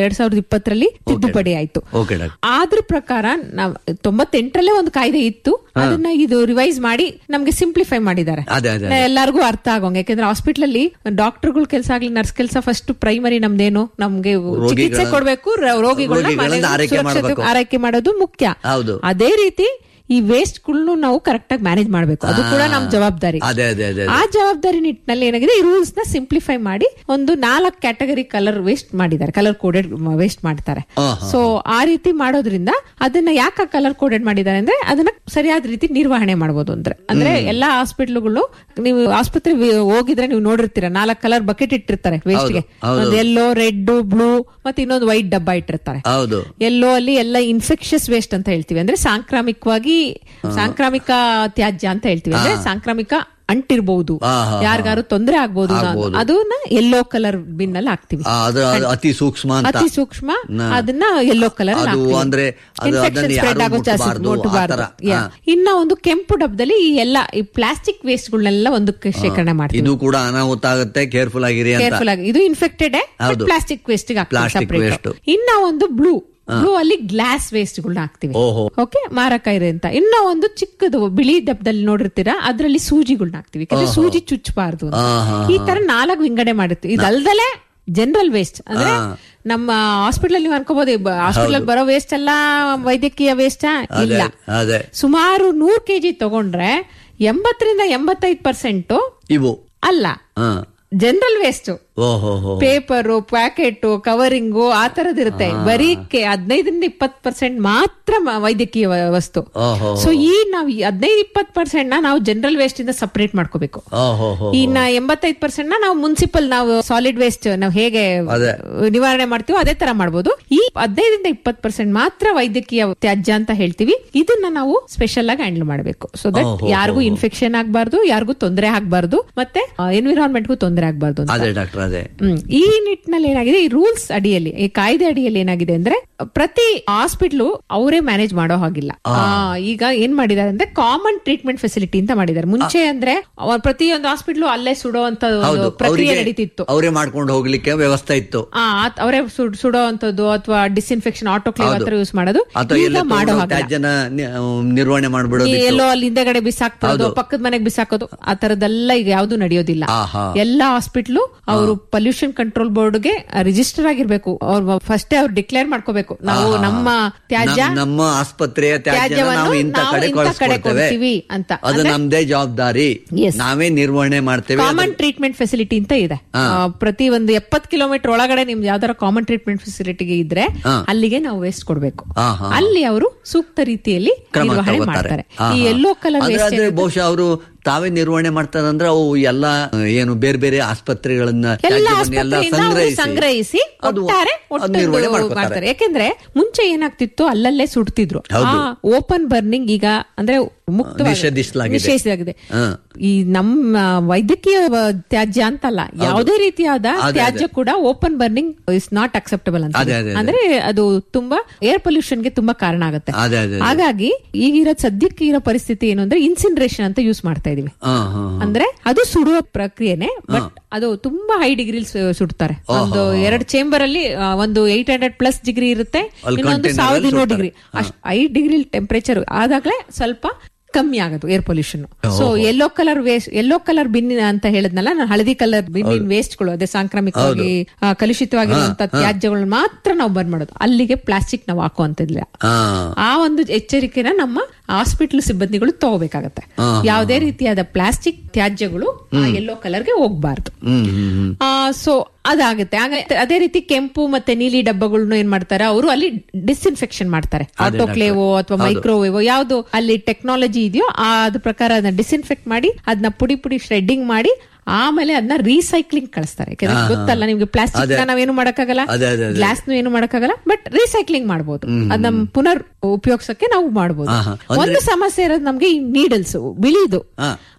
ಎರಡ್ ಸಾವಿರದ ಇಪ್ಪತ್ತರಲ್ಲಿ ತಿದ್ದುಪಡಿ ಆಯ್ತು ಓಕೆ ಡಾಕ್ಟರ್ ಆದ್ರ ಪ್ರಕಾರ ನಾವ್ ತೊಂಬತ್ತೆಂಟರಲ್ಲೇ ಒಂದು ಕಾಯ್ದೆ ಇತ್ತು ಅದನ್ನ ಇದು ರಿವೈಸ್ ಮಾಡಿ ನಮ್ಗೆ ಸಿಂಪ್ಲಿಫೈ ಮಾಡಿದ್ದಾರೆ ಅದೇ ಅದೇ ಎಲ್ಲರಿಗೂ ಅರ್ಥ ಆಗೋಂಗೆ ಯಾಕಂದ್ರೆ ಹಾಸ್ಪಿಟಲ್ ಅಲ್ಲಿ ಡಾಕ್ಟರ್ಗಳ ಕೆಲಸ ಆಗ್ಲಿ ನರ್ಸ್ ಕೆಲಸ ಫಸ್ಟ್ ಪ್ರೈಮರಿ ನಮ್ದೇನು ನಮ್ಗೆ ಚಿಕಿತ್ಸೆ ಕೊಡ್ಬೇಕು ರ- ರೋಗಿಗಳನ್ನ ರೋಗಿಗಳನ್ನ ಮನೆಗೆ ಆರೈಕೆ ಸುರಕ್ಷತೆ- ಮಾಡ್ಬೇಕು. ಆರೈಕೆ ಮಾಡೋದು ಮುಖ್ಯ ಹೌದು ಅದೇ ರೀತಿ ಈ ವೇಸ್ಟ್ ಗಳನ್ನು ನಾವು ಕರೆಕ್ಟ್ ಆಗಿ ಮ್ಯಾನೇಜ್ ಮಾಡ್ಬೇಕು ಅದು ಕೂಡ ನಮ್ ಜವಾಬ್ದಾರಿ ಅದೇ ಅದೇ ಅದೇ ಆ ಜವಾಬ್ದಾರಿ ನಿಟ್ಟಿನಲ್ಲಿ ಏನಾಗಿದೆ ಈ ರೂಲ್ಸ್ ನ ಸಿಂಪ್ಲಿಫೈ ಮಾಡಿ ಒಂದು ನಾಲ್ಕು ಕ್ಯಾಟಗರಿ ಕಲರ್ ವೇಸ್ಟ್ ಮಾಡಿದ್ದಾರೆ ಕಲರ್ ಕೋಡೆಡ್ ವೇಸ್ಟ್ ಮಾಡ್ತಾರೆ ಆಹಾ. ಸೊ ಆ ರೀತಿ ಮಾಡೋದ್ರಿಂದ ಅದನ್ನ ಯಾಕೆ ಕಲರ್ ಕೋಡೆಡ್ ಮಾಡಿದ್ದಾರೆ ಅಂದ್ರೆ ಅದನ್ನ ಸರಿಯಾದ ರೀತಿ ನಿರ್ವಹಣೆ ಮಾಡಬಹುದು ಅಂದ್ರೆ ಅಂದ್ರೆ ಎಲ್ಲಾ ಹಾಸ್ಪಿಟ್ಲ್ಗಳು ನೀವು ಆಸ್ಪತ್ರೆ ಹೋಗಿದ್ರೆ ನೀವು ನೋಡಿರ್ತೀರ ನಾಲ್ಕು ಕಲರ್ ಬಕೆಟ್ ಇಟ್ಟಿರ್ತಾರೆ ವೇಸ್ಟ್ ಗೆ ಹೌದು. ಒಂದು ಎಲ್ಲೋ ರೆಡ್ ಬ್ಲೂ ಮತ್ತೆ ಇನ್ನೊಂದು ವೈಟ್ ಡಬ್ಬ ಇಟ್ಟಿರ್ತಾರೆ ಹೌದು ಎಲ್ಲೋ ಅಲ್ಲಿ ಎಲ್ಲ ಇನ್ಫೆಕ್ಷಸ್ ವೇಸ್ಟ್ ಅಂತ ಹೇಳ್ತೀವಿ ಅಂದ್ರೆ ಸಾಂಕ್ರಾಮಿಕವಾಗಿ ಸಾಂಕ್ರಾಮಿಕ ತ್ಯಾಜ್ಯ ಅಂತ ಹೇಳ್ತೀವಿ ಅಂದ್ರೆ ಸಾಂಕ್ರಾಮಿಕ ಅಂಟಿರ್ಬಹುದು ಆ, ಹಾ, ಹಾ. ಯಾರಿಗಾರು ತೊಂದರೆ ಆಗ್ಬಹುದು ಆಗ್ಬೋದು. ಅದನ್ನ ಯೆಲ್ಲೋ ಕಲರ್ ಬಿನ್ ಅಲ್ಲಿ ಹಾಕ್ತಿವಿ ಆ, ಅದು ಅದು ಅತಿ ಸೂಕ್ಷ್ಮ ಅಂತ ಅತಿ ಸೂಕ್ಷ್ಮ ನ- ಅದನ್ನ ಯೆಲ್ಲೋ ಕಲರ್ ಅದು ಅಂದ್ರೆ ಅದು ಅದನ್ನ ಯಾರು ಮುಟ್ಬಾರ್ದು, ಆ ತರ. ಹಾ. ಇನ್ನ ಒಂದು ಕೆಂಪು ಡಬ್ಬದಲ್ಲಿ ಈ ಎಲ್ಲ ಈ ಪ್ಲಾಸ್ಟಿಕ್ ವೇಸ್ಟ್ ಗಳನ್ನೆಲ್ಲ ಒಂದಕ್ಕೆ ಶೇಖರಣೆ ಮಾಡ್ತೀವಿ ಇದು ಕೂಡ ಅನಾಹುತ ಆಗುತ್ತೆ ಕೇರ್ಫುಲ್ ಆಗಿರಿ ಅಂತ ಕೇರ್ಫುಲ್ ಆಗಿ ಇದು ಇನ್ಫೆಕ್ಟೆಡ್ ಹೌದು. Plastic waste Plastic waste. ಇನ್ನ ಒಂದು ಬ್ಲೂ ಬ್ಲೂ ಅಲ್ಲಿ ಗ್ಲಾಸ್ ವೇಸ್ಟ್ ಗಳನ್ನ ಹಾಕ್ತಿವಿ ಓಹೋ ಓಕೆ ಮಾರಕ ಇದೆ ಅಂತ ಇನ್ನ ಒಂದು ಚಿಕ್ಕದು ಬಿಳಿ ಡಬ್ಬದಲ್ಲಿ ನೋಡಿರ್ತೀರಾ ಅದ್ರಲ್ಲಿ ಸೂಜಿಗಳನ್ನ ಹಾಕ್ತಿವಿ ಯಾಕಂದ್ರೆ ಸೂಜಿ ಚುಚ್ಚಬಾರ್ದು ಅಂತ. ಆಹಾ. ಈ ತರ ನಾಲ್ಕು ವಿಂಗಡಣೆ ಮಾಡಿರ್ತೀವಿ ಇದಲ್ದಲೆ ಜನರಲ್ ವೇಸ್ಟ್ ಅಂದ್ರೆ ನಮ್ಮ ಹಾಸ್ಪಿಟಲ್ ನೀವು ಅನ್ಕೋಬಹುದು ಹಾಸ್ಪಿಟಲ್ ಬರೋ ವೇಸ್ಟ್ ಎಲ್ಲ ವೈದ್ಯಕೀಯ ವೇಸ್ಟ್ ಇಲ್ಲ ಅದೇ ಸುಮಾರು ನೂರ್ ಕೆಜಿ ತಗೊಂಡ್ರೆ ಎಂಬತ್ತರಿಂದ ಎಂಬತ್ತೈದು ಪರ್ಸೆಂಟ್ ಇವು ಅಲ್ಲ ಹಾ ಜನರಲ್ ವೇಸ್ಟ್ ಓಹೋ ಹೋ ಪೇಪರು ಪ್ಯಾಕೆಟ್ ಕವರಿಂಗು ಆ ತರದಿರುತ್ತೆ ಬರೀ ಕೆ- ಹದಿನೈದರಿಂದ ಇಪ್ಪತ್ ಪರ್ಸೆಂಟ್ ಮಾತ್ರ ಮ- ವೈದ್ಯಕೀಯ ವ- ವಸ್ತು ಓಹೋ ಸೊ ಈ ನಾವು ಈ ಹದಿನೈದು ಇಪ್ಪತ್ ಪರ್ಸೆಂಟ್ ನ ನಾವು ಜನರಲ್ ವೇಸ್ಟ್ ಇಂದ ಸಪರೇಟ್ ಮಾಡ್ಕೋಬೇಕು ಓಹೋ ಹೋ ಇನ್ನ ಎಂಬತ್ತೈದು ಪರ್ಸೆಂಟ್ ನ ನಾವು ಮುನ್ಸಿಪಲ್ ನಾವು ಸಾಲಿಡ್ ವೇಸ್ಟ್ ನಾವು ಹೇಗೆ ಅದೇ. ನಿವಾರಣೆ ಮಾಡ್ತೀವೋ ಅದೇ ತರ ಮಾಡಬಹುದು ಈ ಹದಿನೈದರಿಂದ ಇಪ್ಪತ್ ಪರ್ಸೆಂಟ್ ಮಾತ್ರ ವೈದ್ಯಕೀಯ ತ್ಯಾಜ್ಯ ಅಂತ ಹೇಳ್ತೀವಿ ಇದನ್ನ ನಾವು ಸ್ಪೆಷಲ್ ಆಗಿ ಹ್ಯಾಂಡಲ್ ಮಾಡಬೇಕು ಸೊ ದಟ್ ಓಹೋ, ಯಾರಿಗೂ ಇನ್ಫೆಕ್ಷನ್ ಆಗಬಾರ್ದು ಯಾರಿಗೂ ತೊಂದರೆ ಆಗಬಾರ್ದು ಮತ್ತೆ ಎನ್ವಿರಾನ್ಮೆಂಟ್ಗೂ ತೊಂದರೆ ಆಗಬಾರ್ದು ಅಂತ ಅದೇ ಡಾಕ್ಟರ್ ಅದೇ ಹ್ಮ್. ಈ ನಿಟ್ಟಿನಲ್ಲಿ ಏನಾಗಿದೆ ಈ ರೂಲ್ಸ್ ಅಡಿಯಲ್ಲಿ ಈ ಕಾಯ್ದೆ ಅಡಿಯಲ್ಲಿ ಏನಾಗಿದೆ ಅಂದ್ರೆ ಪ್ರತಿ ಹಾಸ್ಪಿಟ್ಲು ಅವರೇ ಮ್ಯಾನೇಜ್ ಮಾಡೋ ಹಾಗಿಲ್ಲ ಆ, ಈಗ ಏನ್ ಮಾಡಿದ್ದಾರೆ ಅಂದ್ರೆ ಕಾಮನ್ ಟ್ರೀಟ್ಮೆಂಟ್ ಫೆಸಿಲಿಟಿ ಅಂತ ಮಾಡಿದ್ದಾರೆ ಮುಂಚೆ ಅಂದ್ರೆ ಅವ್ರ ಪ್ರತಿಯೊಂದು ಹಾಸ್ಪಿಟ್ಲು ಅಲ್ಲೇ ಸುಡುವಂತ ಹೌದು ಪ್ರಕ್ರಿಯೆ ಅವರಿಗೆ ನಡೀತಿತ್ತು ಅವರೇ ಮಾಡ್ಕೊಂಡು ಹೋಗ್ಲಿಕ್ಕೆ ವ್ಯವಸ್ಥೆ ಇತ್ತು ಆ, ಆತ್- ಅವರೇ ಸುಡ್- ಸುಡೋ ಅಂತದ್ದು ಅಥವಾ ಡಿಸ್ಇನ್ಫೆಕ್ಷನ್ ಆಟೋಕ್ಲೇವ್ ಹೌದು. ಹತ್ರ ಯೂಸ್ ಮಾಡೋದು ಅಥವಾ ಈಗ ಎಲ್ಲ ಮಾಡೋ ತಗೊಂಡು ಹಾಗಿಲ್ಲ ತ್ಯಾಜ್ಯನ ನಿ- ನಿರ್ವಹಣೆ ಈ ಮಾಡ್ಬಿಡೋದು ಎಲ್ಲೋ ಅಲ್ಲಿ ಹಿಂದೆಗಡೆ ಬಿಸಾಕ್ಬಿಡೋದು ಹೌದು. ಪಕ್ಕದ ಮನೆಗೆ ಬಿಸಾಕೋದು ಆ ತರದೆಲ್ಲ ಈಗ ಯಾವ್ದು ನಡೆಯೋದಿಲ್ಲ ಆಹಾ. ಎಲ್ಲಾ ಹಾಸ್ಪಿಟ್ಲು ಅವರು ಪೊಲ್ಯೂಷನ್ ಕಂಟ್ರೋಲ್ ಬೋರ್ಡ್ ಗೆ ರಿಜಿಸ್ಟರ್ ಆಗಿರ್ಬೇಕು ಅವ್ರು ಫಸ್ಟ್ ಅವ್ರು ಡಿಕ್ಲೇರ್ ಮಾಡ್ಕೋಬೇಕು ನಾವು ಆಹಾ. ನಮ್ಮ ತ್ಯಾಜ್ಯ ನಮ್- ನಮ್ಮ ಆಸ್ಪತ್ರೆಯ ತ್ಯಾಜ್ಯನ ತ್ಯಾಜ್ಯವನ್ನು ನಾವು ಇಂಥ ನಾವು ಕಡೆ ಇಂಥ ಕಡೆ ಕಳಿಸ್ಕೊಡ್ತೇವೆ ಕೊಡ್ತೀವಿ ಅಂತ. ಅದು ಅಂದ್ರೆ- ನಮ್ದೇ ಜವಾಬ್ದಾರಿ Yes. ನಾವೇ ನಿರ್ವಹಣೆ ಮಾಡ್ತೇವೆ ಕಾಮನ್ ಟ್ರೀಟ್ಮೆಂಟ್ ಫೆಸಿಲಿಟಿ ಅಂತ ಇದೆ ಹಾ. ಆ, ಪ್ರತಿ ಒಂದು ಎಪ್ಪತ್ ಕಿಲೋಮೀಟರ್ ಒಳಗಡೆ ನಿಮ್ದು ಯಾವ್ದಾರ ಕಾಮನ್ ಟ್ರೀಟ್ಮೆಂಟ್ ಫೆಸಿಲಿಟಿಗೆ ಇದ್ರೆ ಹಾ. ಅಲ್ಲಿಗೆ ನಾವು ವೇಸ್ಟ್ ಕೊಡ್ಬೇಕು ಆಹಾ. ಅಲ್ಲಿ ಅವರು ಸೂಕ್ತ ರೀತಿಯಲ್ಲಿ ಕ್ರಮ ನಿರ್ವಹಣೆ ತಗೋತಾರೆ ಮಾಡ್ತಾರೆ ಆಹಾ. ಈ ಎಲ್ಲೋ ಕಲರ್ ಅಂದ್ರೆ ವೇಸ್ಟ್ ಅದೇ ಬಹುಶಃ ಅವರು ತಾವೇ ನಿರ್ವಹಣೆ ಮಾಡ್ತಾರಂದ್ರೆ ಅವು ಎಲ್ಲ ಏನು ಬೇರೆ ಬೇರೆ ಆಸ್ಪತ್ರೆಗಳನ್ನ ಎಲ್ಲ ತ್ಯಾಜ್ಯವನ್ನ ಎಲ್ಲ ಆಸ್ಪತ್ರೆಯಿಂದ ಅವರು ಸಂಗ್ರಹಿಸಿ ಅದು ಒಟ್ಟಾರೆ ಅದು ಒಟ್ಟು ನಿರ್ವಹಣೆ ಮಾಡ್ತಾರೆ ಮಾಡ್ಕೊತಾರೆ ಯಾಕೆಂದ್ರೆ ಮುಂಚೆ ಏನಾಗ್ತಿತ್ತು ಅಲ್ಲಲ್ಲೇ ಸುಡ್ತಿದ್ರು ಹೌದು. ಓಪನ್ ಬರ್ನಿಂಗ್ ಈಗ ಅಂದ್ರೆ ಮುಕ್ತವಾಗಿ ನಿಷೇಧಿಸಲಾಗಿದೆ. ನಿಷೇಧಿಸಲಾಗಿದೆ ಹಾ. ಈ ನಮ್ಮ ವೈದ್ಯಕೀಯ ವ- ತ್ಯಾಜ್ಯ ಅಂತಲ್ಲ ಯಾವುದೇ ರೀತಿಯಾದ ಅದೇ, ತ್ಯಾಜ್ಯ ಕೂಡ open burning is not acceptable ಅಂತ ಅದೇ, ಅದೇ, ಅದೇ. ಅಂದ್ರೆ ಅದು ತುಂಬಾ ಏರ್ ಪೊಲ್ಯೂಷನ್ ಗೆ ತುಂಬಾ ಕಾರಣ ಆಗುತ್ತೆ ಅದೇ, ಅದೇ, ಅದೇ. ಹಾಗಾಗಿ ಈಗಿರೋ ಸದ್ಯಕ್ಕೆ ಇರೋ ಪರಿಸ್ಥಿತಿ ಏನು ಅಂದ್ರೆ ಇನ್ಸಿನ್ರೇಷನ್ ಅಂತ ಯೂಸ್ ಮಾಡ್ತಾ ಇದೀವಿ ಹಾ, ಹಾ, ಹಾ. ಅಂದ್ರೆ ಅದು ಸುಡುವ ಪ್ರಕ್ರಿಯೆನೆ ಬಟ್ ಅದು ತುಂಬಾ ಹೈ ಡಿಗ್ರಿ ಸುಡ್ತಾರೆ ಒಂದು ಎರಡು ಚೇಂಬರ್ ಅಲ್ಲಿ ಆ, ಒಂದು ಏಟ್ ಹಂಡ್ರೆಡ್ ಪ್ಲಸ್ ಡಿಗ್ರಿ ಇರುತ್ತೆ ಅಲ್ಲಿ ಇನ್ನೊಂದು container ಸಾವಿರದ ಅಲ್ಲಿ ಇನ್ನೂರು ಸುಡ್ತಾರೆ. ಡಿಗ್ರಿ ಅಷ್ಟು ಐದು ಡಿಗ್ರಿ ಟೆಂಪರೇಚರ್ ಆದಾಗ್ಲೇ ಸ್ವಲ್ಪ ಕಮ್ಮಿ ಆಗೋದು air pollution so yellow colour waste yellow colour bin ಅಂತ ಹೇಳಿದ್ನಲ್ಲ ನಾನು ಹಳದಿ ಕಲರ್ ಬಿನ್ನಿನ ವೇಸ್ಟ್ಗಳು ಅದೇ ಸಾಂಕ್ರಾಮಿಕವಾಗಿ ಆ, ಕಲುಷಿತವಾಗಿರುವಂತ ತ್ಯಾಜ್ಯಗಳನ್ನ ಮಾತ್ರ ನಾವು ಬಂದ್ ಮಾಡೋದು ಅಲ್ಲಿಗೆ ಪ್ಲಾಸ್ಟಿಕ್ ನಾವು ಹಾಕುವಂತಿಲ್ಲ ಹಾ. ಆ ಒಂದು ಎಚ್ಚರಿಕೆನ ನಮ್ಮ ಹಾಸ್ಪಿಟಲ್ ಸಿಬ್ಬಂದಿಗಳು ತಗೋಬೇಕಾಗತ್ತೆ ಯಾವುದೇ ರೀತಿಯಾದ ಪ್ಲಾಸ್ಟಿಕ್ ತ್ಯಾಜ್ಯಗಳು ಯೆಲ್ಲೋ ಕಲರ್ಗೆ ಹೋಗ್ಬಾರ್ದು ಹ್ಮ್ ಹ್ಮ್ ಹ್ಮ್ ಸೊ ಅದಾಗುತ್ತೆ ಆಗ ಅದೇ ರೀತಿ ಕೆಂಪು ಮತ್ತೆ ನೀಲಿ ಡಬ್ಬಗಳನ್ನ ಏನ್ ಮಾಡ್ತಾರೆ ಅವರು ಅಲ್ಲಿ ಡಿಸ್ಇನ್ಫೆಕ್ಷನ್ ಮಾಡ್ತಾರೆ ಆಟೋಕ್ಲೇವೋ ಅಥವಾ ಮೈಕ್ರೋವೇವೋ ಯಾವ್ದು ಅಲ್ಲಿ ಟೆಕ್ನಾಲಜಿ ಇದೆಯೋ ಆ ಅದ್ರ ಪ್ರಕಾರ ಅದನ್ನ ಡಿಸ್ಇನ್ಫೆಕ್ಟ್ ಮಾಡಿ ಅದನ್ನ ಪುಡಿ ಪುಡಿ ಶ್ರೆಡ್ಡಿಂಗ್ ಮಾಡಿ ಆಮೇಲೆ ಅದನ್ನ ರೀಸೈಕ್ಲಿಂಗ್ ಕಳಿಸ್ತಾರೆ ಯಾಕಂದ್ರೆ ಗೊತ್ತಲ್ಲ ನಿಮ್ಗೆ ಪ್ಲಾಸ್ಟಿಕ್ ನಾವೇನು ಮಾಡಕ್ಕಾಗಲ್ಲ ಅದೇ, ಅದೇ, ಅದೇ. ಗ್ಲಾಸ್ ಏನು ಮಾಡಕ್ಕಾಗಲ್ಲ ಬಟ್ ರೀಸೈಕ್ಲಿಂಗ್ ಮಾಡಬಹುದು ಅದನ್ನ ಪುನರ್ ಉಪಯೋಗಿಸಕ್ಕೆ ನಾವು ಮಾಡಬಹುದು ಆಹಾ. ಒಂದು ಸಮಸ್ಯೆ ಇರೋದು ನಮ್ಗೆ ಈ ನೀಡಲ್ಸ್ ಬಿಳಿದು ಹಾ.